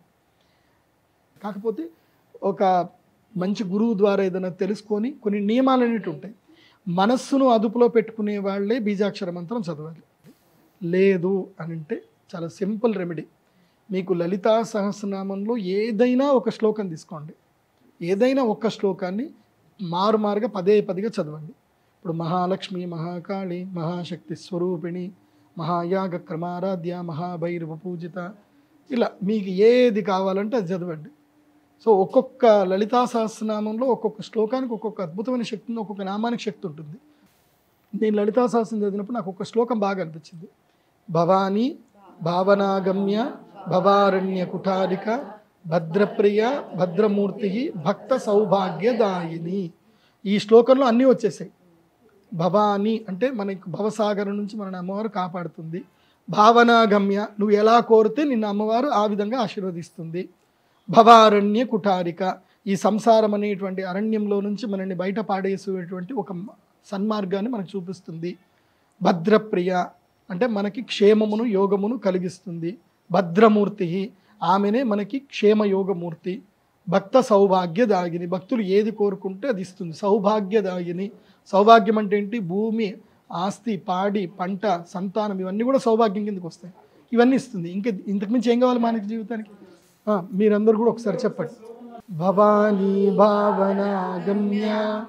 కాకపోతే ఒక మంచి గురువు ద్వారా ఏదైనా తెలుసుకొని కొన్ని నియమాలు అనేవి ఉంటాయి మనస్సును అదుపులో పెట్టుకునే వాళ్ళే బీజాక్షర మంత్రం చదవాలి లేదు అని అంటే చాలా సింపుల్ రెమెడీ మీకు లలితా సహస్రనామంలో ఏదైనా ఒక శ్లోకం తీసుకోండి ఏదైనా ఒక శ్లోకాన్ని మారుమారుగా పదే పదిగా చదవండి ఇప్పుడు మహాలక్ష్మి మహాకాళి మహాశక్తి స్వరూపిణి మహాయాగ క్రమారాధ్య మహాభైరవ పూజిత ఇలా మీకు ఏది కావాలంటే అది చదవండి సో ఒక్కొక్క లలితా సహస్రనామంలో ఒక్కొక్క శ్లోకానికి ఒక్కొక్క అద్భుతమైన శక్తి ఉంది ఒక్కొక్క నామానికి శక్తి ఉంటుంది నేను లలితా సహస్రం చదివినప్పుడు నాకు ఒక శ్లోకం బాగా అనిపించింది భవానీ భావనాగమ్య భవారణ్య కుఠారిక భద్రప్రియ భద్రమూర్తి భక్త సౌభాగ్యదాయిని ఈ శ్లోకంలో అన్నీ వచ్చేసాయి భవాని అంటే మనకి భవసాగరం నుంచి మన అమ్మవారు కాపాడుతుంది భావనాగమ్య నువ్వు ఎలా కోరితే నిన్న అమ్మవారు ఆ విధంగా ఆశీర్వదిస్తుంది భవారణ్య కుఠారిక ఈ సంసారం అనేటువంటి అరణ్యంలో నుంచి మనల్ని బయట పాడేసేటువంటి ఒక సన్మార్గాన్ని మనకు చూపిస్తుంది భద్రప్రియ అంటే మనకి క్షేమమును యోగమును కలిగిస్తుంది భద్రమూర్తి ఆమెనే మనకి క్షేమయోగమూర్తి భక్త సౌభాగ్యదాగిని భక్తులు ఏది కోరుకుంటే అది ఇస్తుంది సౌభాగ్యదాగిని సౌభాగ్యం అంటే ఏంటి భూమి ఆస్తి పాడి పంట సంతానం ఇవన్నీ కూడా సౌభాగ్యం కిందకి వస్తాయి ఇవన్నీ ఇస్తుంది ఇంకా ఇంతకుమించి ఏం కావాలి మానవ జీవితానికి ఆ, మీరందరూ కూడా ఒకసారి చెప్పండి భవానీ భావనాగమ్య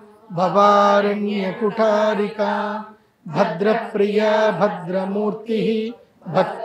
భవారణ్య కుఠారిక భద్రప్రియ భద్రమూర్తి భక్త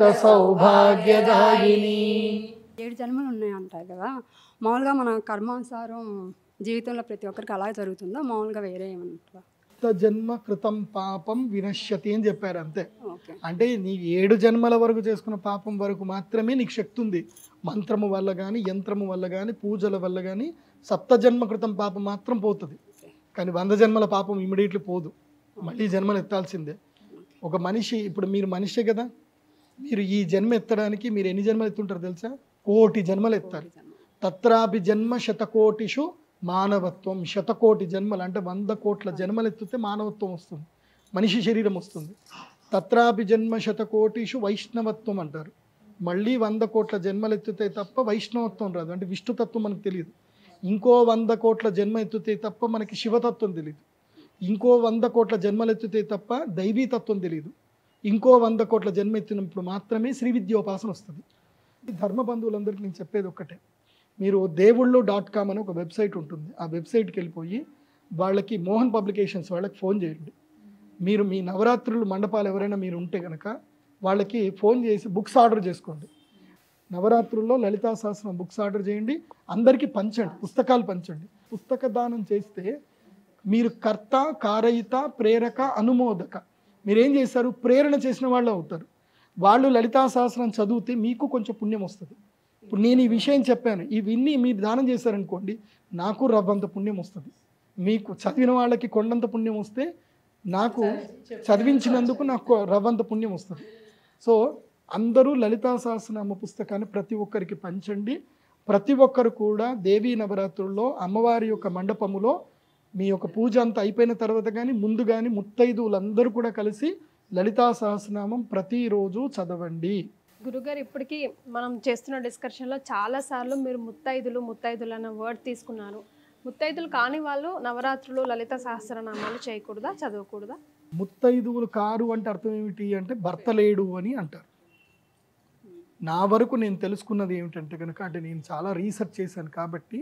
సౌభాగ్యదాయిని ఏడు జన్మలు ఉన్నాయి అంటారు కదా మామూలుగా మన కర్మానుసారం జీవితంలో ప్రతి ఒక్కరికి అలా జరుగుతుందో మామూలుగా వేరే ఏమంటారా భక్త జన్మ కృతం పాపం వినశ్యతి అని చెప్పారు అంతే ఓకే అంటే నీ ఏడు జన్మల వరకు చేసుకున్న పాపం వరకు మాత్రమే నీకు శక్తి ఉంది మంత్రము వల్ల కానీ యంత్రము వల్ల కానీ పూజల వల్ల కానీ సప్త జన్మ కృతం పాపం మాత్రం పోతుంది కానీ వంద జన్మల పాపం ఇమీడియట్లీ పోదు మళ్ళీ జన్మలు ఎత్తాల్సిందే ఒక మనిషి ఇప్పుడు మీరు మనిషే కదా మీరు ఈ జన్మ ఎత్తడానికి మీరు ఎన్ని జన్మలు ఎత్తుంటారు తెలుసా కోటి జన్మలు ఎత్తారు తత్రాపి జన్మ శతకోటిషు మానవత్వం శతకోటి జన్మలు అంటే వంద కోట్ల జన్మలు ఎత్తితే మానవత్వం వస్తుంది మనిషి శరీరం వస్తుంది తత్రాపి జన్మ శతకోటిషు వైష్ణవత్వం అంటారు మళ్ళీ వంద కోట్ల జన్మలు ఎత్తితే తప్ప వైష్ణవత్వం రాదు అంటే విష్ణుతత్వం మనకు తెలియదు ఇంకో వంద కోట్ల జన్మ ఎత్తితే తప్ప మనకి శివతత్వం తెలియదు ఇంకో వంద కోట్ల జన్మలు ఎత్తితే తప్ప దైవీతత్వం తెలియదు ఇంకో వంద కోట్ల జన్మ ఎత్తినప్పుడు మాత్రమే శ్రీ విద్యోపాసన వస్తుంది ఈ ధర్మ బంధువులందరికీ నేను చెప్పేది ఒక్కటే మీరు దేవుళ్ళు డాట్ కామ్ అని ఒక వెబ్సైట్ ఉంటుంది ఆ వెబ్సైట్కి వెళ్ళిపోయి వాళ్ళకి మోహన్ పబ్లికేషన్స్ వాళ్ళకి ఫోన్ చేయండి మీరు మీ నవరాత్రులు మండపాలు ఎవరైనా మీరు ఉంటే కనుక వాళ్ళకి ఫోన్ చేసి బుక్స్ ఆర్డర్ చేసుకోండి నవరాత్రుల్లో లలితా సహస్రం బుక్స్ ఆర్డర్ చేయండి అందరికీ పంచండి పుస్తకాలు పంచండి పుస్తక దానం చేస్తే మీరు కర్త కారయిత ప్రేరక అనుమోదక మీరేం చేస్తారు ప్రేరణ చేసిన వాళ్ళు అవుతారు వాళ్ళు లలితా సహస్రం చదివితే మీకు కొంచెం పుణ్యం వస్తుంది ఇప్పుడు నేను ఈ విషయం చెప్పాను ఇవన్నీ మీరు దానం చేశారనుకోండి నాకు రవ్వంత పుణ్యం వస్తుంది మీకు చదివిన వాళ్ళకి కొండంత పుణ్యం వస్తే నాకు చదివించినందుకు నాకు రవ్వంత పుణ్యం వస్తుంది సో అందరూ లలితా సహస్రనామ పుస్తకాన్ని ప్రతి ఒక్కరికి పంచండి ప్రతి ఒక్కరు కూడా దేవీ నవరాత్రుల్లో అమ్మవారి యొక్క మండపములో మీ యొక్క పూజ అంతా అయిపోయిన తర్వాత కానీ ముందు కానీ ముత్తైదువులందరూ కూడా కలిసి లలితా సహస్రనామం ప్రతిరోజు చదవండి గురుగారు ఇప్పటికీ మనం చేస్తున్న డిస్కషన్లో చాలాసార్లు మీరు ముత్తైదులు ముత్తైదులు అన్న వర్డ్ తీసుకున్నారు ముత్తైదులు కాని వాళ్ళు నవరాత్రులు లలిత సహస్రనామాలు చేయకూడదా చదవకూడదా ముత్తైదువులు కారు అంటే అర్థం ఏమిటి అంటే భర్త లేడు అని అంటారు నా వరకు నేను తెలుసుకున్నది ఏమిటంటే కనుక అంటే నేను చాలా రీసెర్చ్ చేశాను కాబట్టి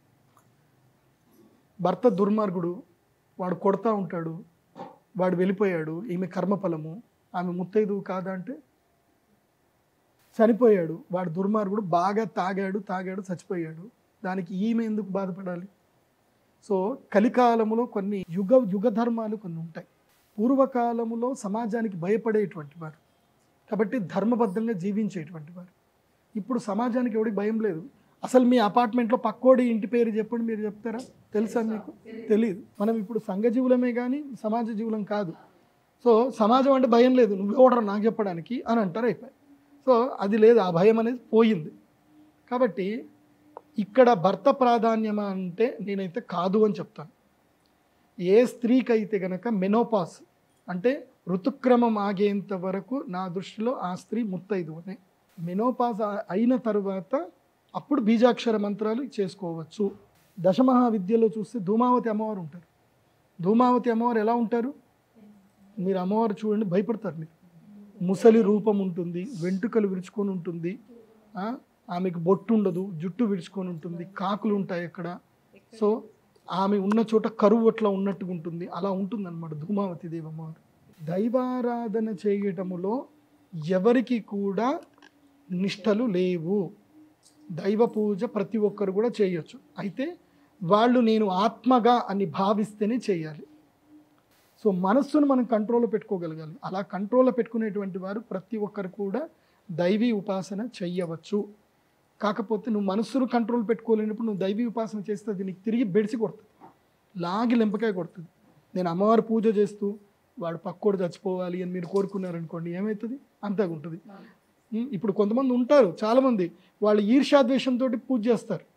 భర్త దుర్మార్గుడు వాడు కొడతా ఉంటాడు వాడు వెళ్ళిపోయాడు ఈమె కర్మఫలము ఆమె ముత్తైదువు కాదా అంటే చనిపోయాడు వాడు దుర్మార్గుడు బాగా తాగాడు తాగాడు చచ్చిపోయాడు దానికి ఈమె ఎందుకు బాధపడాలి సో కలికాలములో కొన్ని యుగ యుగ ధర్మాలు కొన్ని ఉంటాయి పూర్వకాలములో సమాజానికి భయపడేటువంటి వారు కాబట్టి ధర్మబద్ధంగా జీవించేటువంటి వారు ఇప్పుడు సమాజానికి ఎవరికి భయం లేదు అసలు మీ అపార్ట్మెంట్లో పక్కోడి ఇంటి పేరు చెప్పండి మీరు చెప్తారా తెలుసా మీకు తెలియదు మనం ఇప్పుడు సంఘజీవులమే కానీ సమాజ జీవులం కాదు సో సమాజం అంటే భయం లేదు నువ్వు ఎవడరా నాకు చెప్పడానికి అని అంటారు అయిపోయి సో అది లేదు ఆ భయం అనేది పోయింది కాబట్టి ఇక్కడ భర్త ప్రాధాన్యమా అంటే నేనైతే కాదు అని చెప్తాను ఏ స్త్రీకి అయితే గనక మెనోపాస్ అంటే ఋతుక్రమం ఆగేంత వరకు నా దృష్టిలో ఆ స్త్రీ ముత్తైదు అనే మెనోపాస్ ఆ- అయిన తరువాత అప్పుడు బీజాక్షర మంత్రాలు చేసుకోవచ్చు దశమహావిద్యలో చూస్తే ధూమావతి అమ్మవారు ఉంటారు ధూమావతి అమ్మవారు ఎలా ఉంటారు మీరు అమ్మవారు చూడండి భయపడతారు మీరు ముసలి రూపం ఉంటుంది వెంట్రుకలు విరుచుకొని ఉంటుంది ఆ, ఆమెకు బొట్టు ఉండదు జుట్టు విరుచుకొని ఉంటుంది కాకులు ఉంటాయి అక్కడ సో ఆమె ఉన్న చోట కరువు అట్లా ఉన్నట్టుగా ఉంటుంది అలా ఉంటుంది అనమాట ధూమావతి దేవమ్మవారు దైవారాధన చేయటములో ఎవరికి కూడా నిష్టలు లేవు దైవ పూజ ప్రతి ఒక్కరు కూడా చేయొచ్చు అయితే వాళ్ళు నేను ఆత్మగా అని భావిస్తేనే చేయాలి సో మనస్సును మనం కంట్రోల్లో పెట్టుకోగలగాలి అలా కంట్రోల్లో పెట్టుకునేటువంటి వారు ప్రతి ఒక్కరు కూడా దైవీ ఉపాసన చెయ్యవచ్చు కాకపోతే నువ్వు మనస్సును కంట్రోల్ పెట్టుకోలేనప్పుడు నువ్వు దైవీ ఉపాసన చేస్తే అది నీకు తిరిగి బెడిసి కొడుతుంది లాగి లెంపకాయ కొడుతుంది నేను అమ్మవారి పూజ చేస్తూ వాడు పక్కోడు చచ్చిపోవాలి అని మీరు కోరుకున్నారనుకోండి ఏమవుతుంది అంతగా ఉంటుంది ఉం, ఇప్పుడు కొంతమంది ఉంటారు చాలామంది వాళ్ళు ఈర్ష్యాద్వేషంతో పూజ చేస్తారు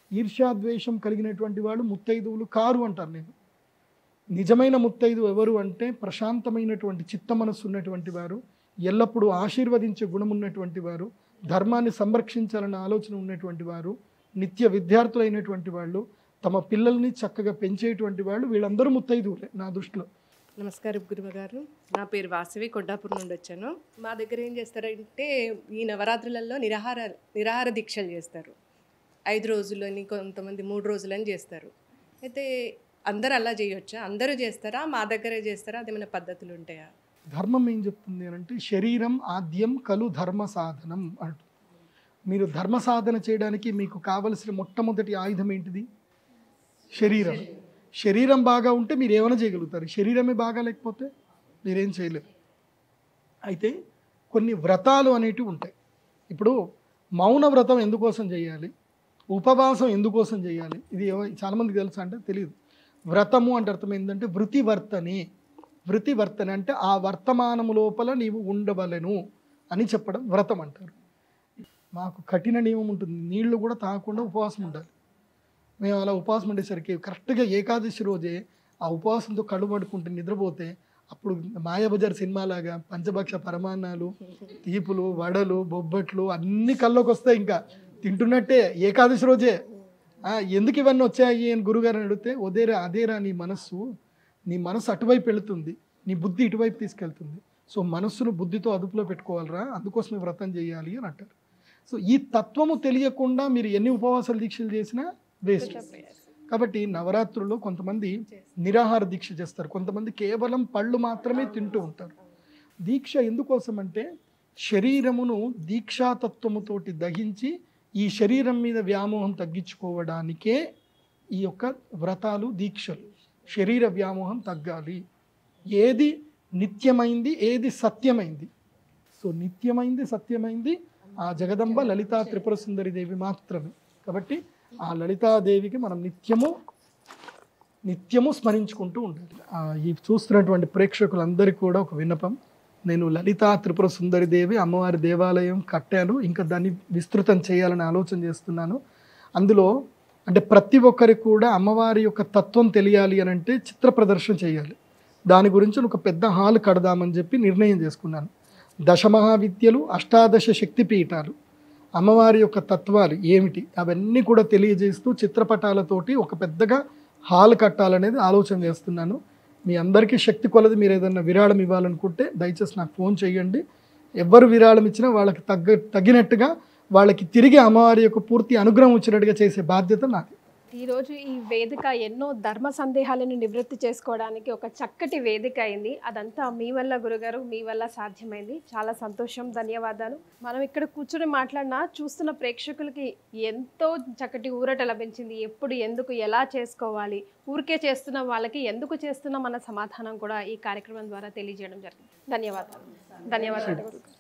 ఈర్ష్యాద్వేషం కలిగినటువంటి వాళ్ళు ముత్తైదువులు కారు అంటారు నేను నిజమైన ముత్తైదు ఎవరు అంటే ప్రశాంతమైనటువంటి చిత్త మనస్సు ఉన్నటువంటి వారు ఎల్లప్పుడూ ఆశీర్వదించే గుణం ఉన్నటువంటి వారు ధర్మాన్ని సంరక్షించాలన్న ఆలోచన ఉన్నటువంటి వారు నిత్య విద్యార్థులైనటువంటి వాళ్ళు తమ పిల్లల్ని చక్కగా పెంచేటువంటి వాళ్ళు వీళ్ళందరూ ముత్తైదువులే నా దృష్టిలో నమస్కారం గురువుగారు నా పేరు వాసవి కొండాపూర్ నుండి వచ్చాను మా దగ్గర ఏం చేస్తారంటే ఈ నవరాత్రులలో నిరాహార నిరాహార దీక్షలు చేస్తారు ఐదు రోజులని కొంతమంది మూడు రోజులని చేస్తారు అయితే అందరు అలా చేయొచ్చా అందరూ చేస్తారా మా దగ్గరే చేస్తారా అదేమైనా పద్ధతులు ఉంటాయా ధర్మం ఏం చెప్తుంది అని అంటే శరీరం ఆద్యం కలు ధర్మ సాధనం అంటు మీరు ధర్మ సాధన చేయడానికి మీకు కావలసిన మొట్టమొదటి ఆయుధం ఏంటిది శరీరం శరీరం బాగా ఉంటే మీరు ఏమైనా చేయగలుగుతారు శరీరమే బాగా లేకపోతే మీరేం చేయలేరు అయితే కొన్ని వ్రతాలు అనేటివి ఉంటాయి ఇప్పుడు మౌన వ్రతం ఎందుకోసం చేయాలి ఉపవాసం ఎందుకోసం చేయాలి ఇది ఎవ- చాలామందికి తెలుసా అంటే తెలియదు వ్రతము అంటే అర్థం ఏంటంటే వృత్తి వర్తని వృత్తి వర్తన అంటే ఆ వర్తమానము లోపల నీవు ఉండవలెను అని చెప్పడం వ్రతం అంటారు మాకు కఠిన నియమం ఉంటుంది నీళ్లు కూడా తాగకుండా ఉపవాసం ఉండాలి మేము అలా ఉపవాసం ఉండేసరికి కరెక్ట్గా ఏకాదశి రోజే ఆ ఉపవాసంతో కళ్ళు పడుకుంటే నిద్రపోతే అప్పుడు మాయాబజార్ సినిమాలాగా పంచభక్ష పరమాన్నాలు తీపులు వడలు బొబ్బట్లు అన్ని కల్లోకి వస్తాయి ఇంకా తింటున్నట్టే ఏకాదశి రోజే ఆ, ఎందుకు ఇవన్నీ వచ్చాయి అని గురుగారు అడిగితే ఒదేరా అదేరా నీ మనస్సు నీ మనసు అటువైపు వెళుతుంది నీ బుద్ధి ఇటువైపు తీసుకెళ్తుంది సో మనస్సును బుద్ధితో అదుపులో పెట్టుకోవాలరా అందుకోసమే వ్రతం చేయాలి అని అంటారు సో ఈ తత్వము తెలియకుండా మీరు ఎన్ని ఉపవాసాలు దీక్షలు చేసినా వేస్ట్ కాబట్టి నవరాత్రుల్లో కొంతమంది నిరాహార దీక్ష చేస్తారు కొంతమంది కేవలం పళ్ళు మాత్రమే తింటూ ఉంటారు దీక్ష ఎందుకోసం అంటే శరీరమును దీక్షాతత్వముతోటి దహించి ఈ శరీరం మీద వ్యామోహం తగ్గించుకోవడానికే ఈ యొక్క వ్రతాలు దీక్షలు శరీర వ్యామోహం తగ్గాలి ఏది నిత్యమైంది ఏది సత్యమైంది సో నిత్యమైంది సత్యమైంది ఆ జగదంబ లలితా త్రిపుర సుందరి దేవి మాత్రమే కాబట్టి ఆ లలితాదేవికి మనం నిత్యము నిత్యము స్మరించుకుంటూ ఉండాలి ఆ, ఈ చూస్తున్నటువంటి ప్రేక్షకులందరికీ కూడా ఒక విన్నపం నేను లలితా త్రిపుర సుందరి దేవి అమ్మవారి దేవాలయం కట్టాను ఇంకా దాన్ని విస్తృతం చేయాలని ఆలోచన చేస్తున్నాను అందులో అంటే ప్రతి ఒక్కరికి కూడా అమ్మవారి యొక్క తత్వం తెలియాలి అని అంటే చిత్ర ప్రదర్శన చేయాలి దాని గురించి ఒక పెద్ద హాల్ కడదామని చెప్పి నిర్ణయం చేసుకున్నాను దశమహావిద్యలు అష్టాదశ శక్తి పీఠాలు అమ్మవారి యొక్క తత్వాలు ఏమిటి అవన్నీ కూడా తెలియజేస్తూ చిత్రపటాలతోటి ఒక పెద్దగా హాల్ కట్టాలనేది ఆలోచన చేస్తున్నాను మీ అందరికీ శక్తి కొలది మీరు ఏదైనా విరాళం ఇవ్వాలనుకుంటే దయచేసి నాకు ఫోన్ చేయండి ఎవరు విరాళం ఇచ్చినా వాళ్ళకి తగ్గ తగినట్టుగా వాళ్ళకి తిరిగి అమ్మవారి యొక్క పూర్తి అనుగ్రహం వచ్చినట్టుగా చేసే బాధ్యత నాది ఈరోజు ఈ వేదిక ఎన్నో ధర్మ సందేహాలను నివృత్తి చేసుకోవడానికి ఒక చక్కటి వేదిక అయింది అదంతా మీ వల్ల గురుగారు మీ వల్ల సాధ్యమైంది చాలా సంతోషం ధన్యవాదాలు మనం ఇక్కడ కూర్చొని మాట్లాడినా చూస్తున్న ప్రేక్షకులకి ఎంతో చక్కటి ఊరట లభించింది ఎప్పుడు ఎందుకు ఎలా చేసుకోవాలి ఊరికే చేస్తున్న వాళ్ళకి ఎందుకు చేస్తున్నాం అన్న సమాధానం కూడా ఈ కార్యక్రమం ద్వారా తెలియజేయడం జరిగింది ధన్యవాదాలు ధన్యవాదాలు గురుగారు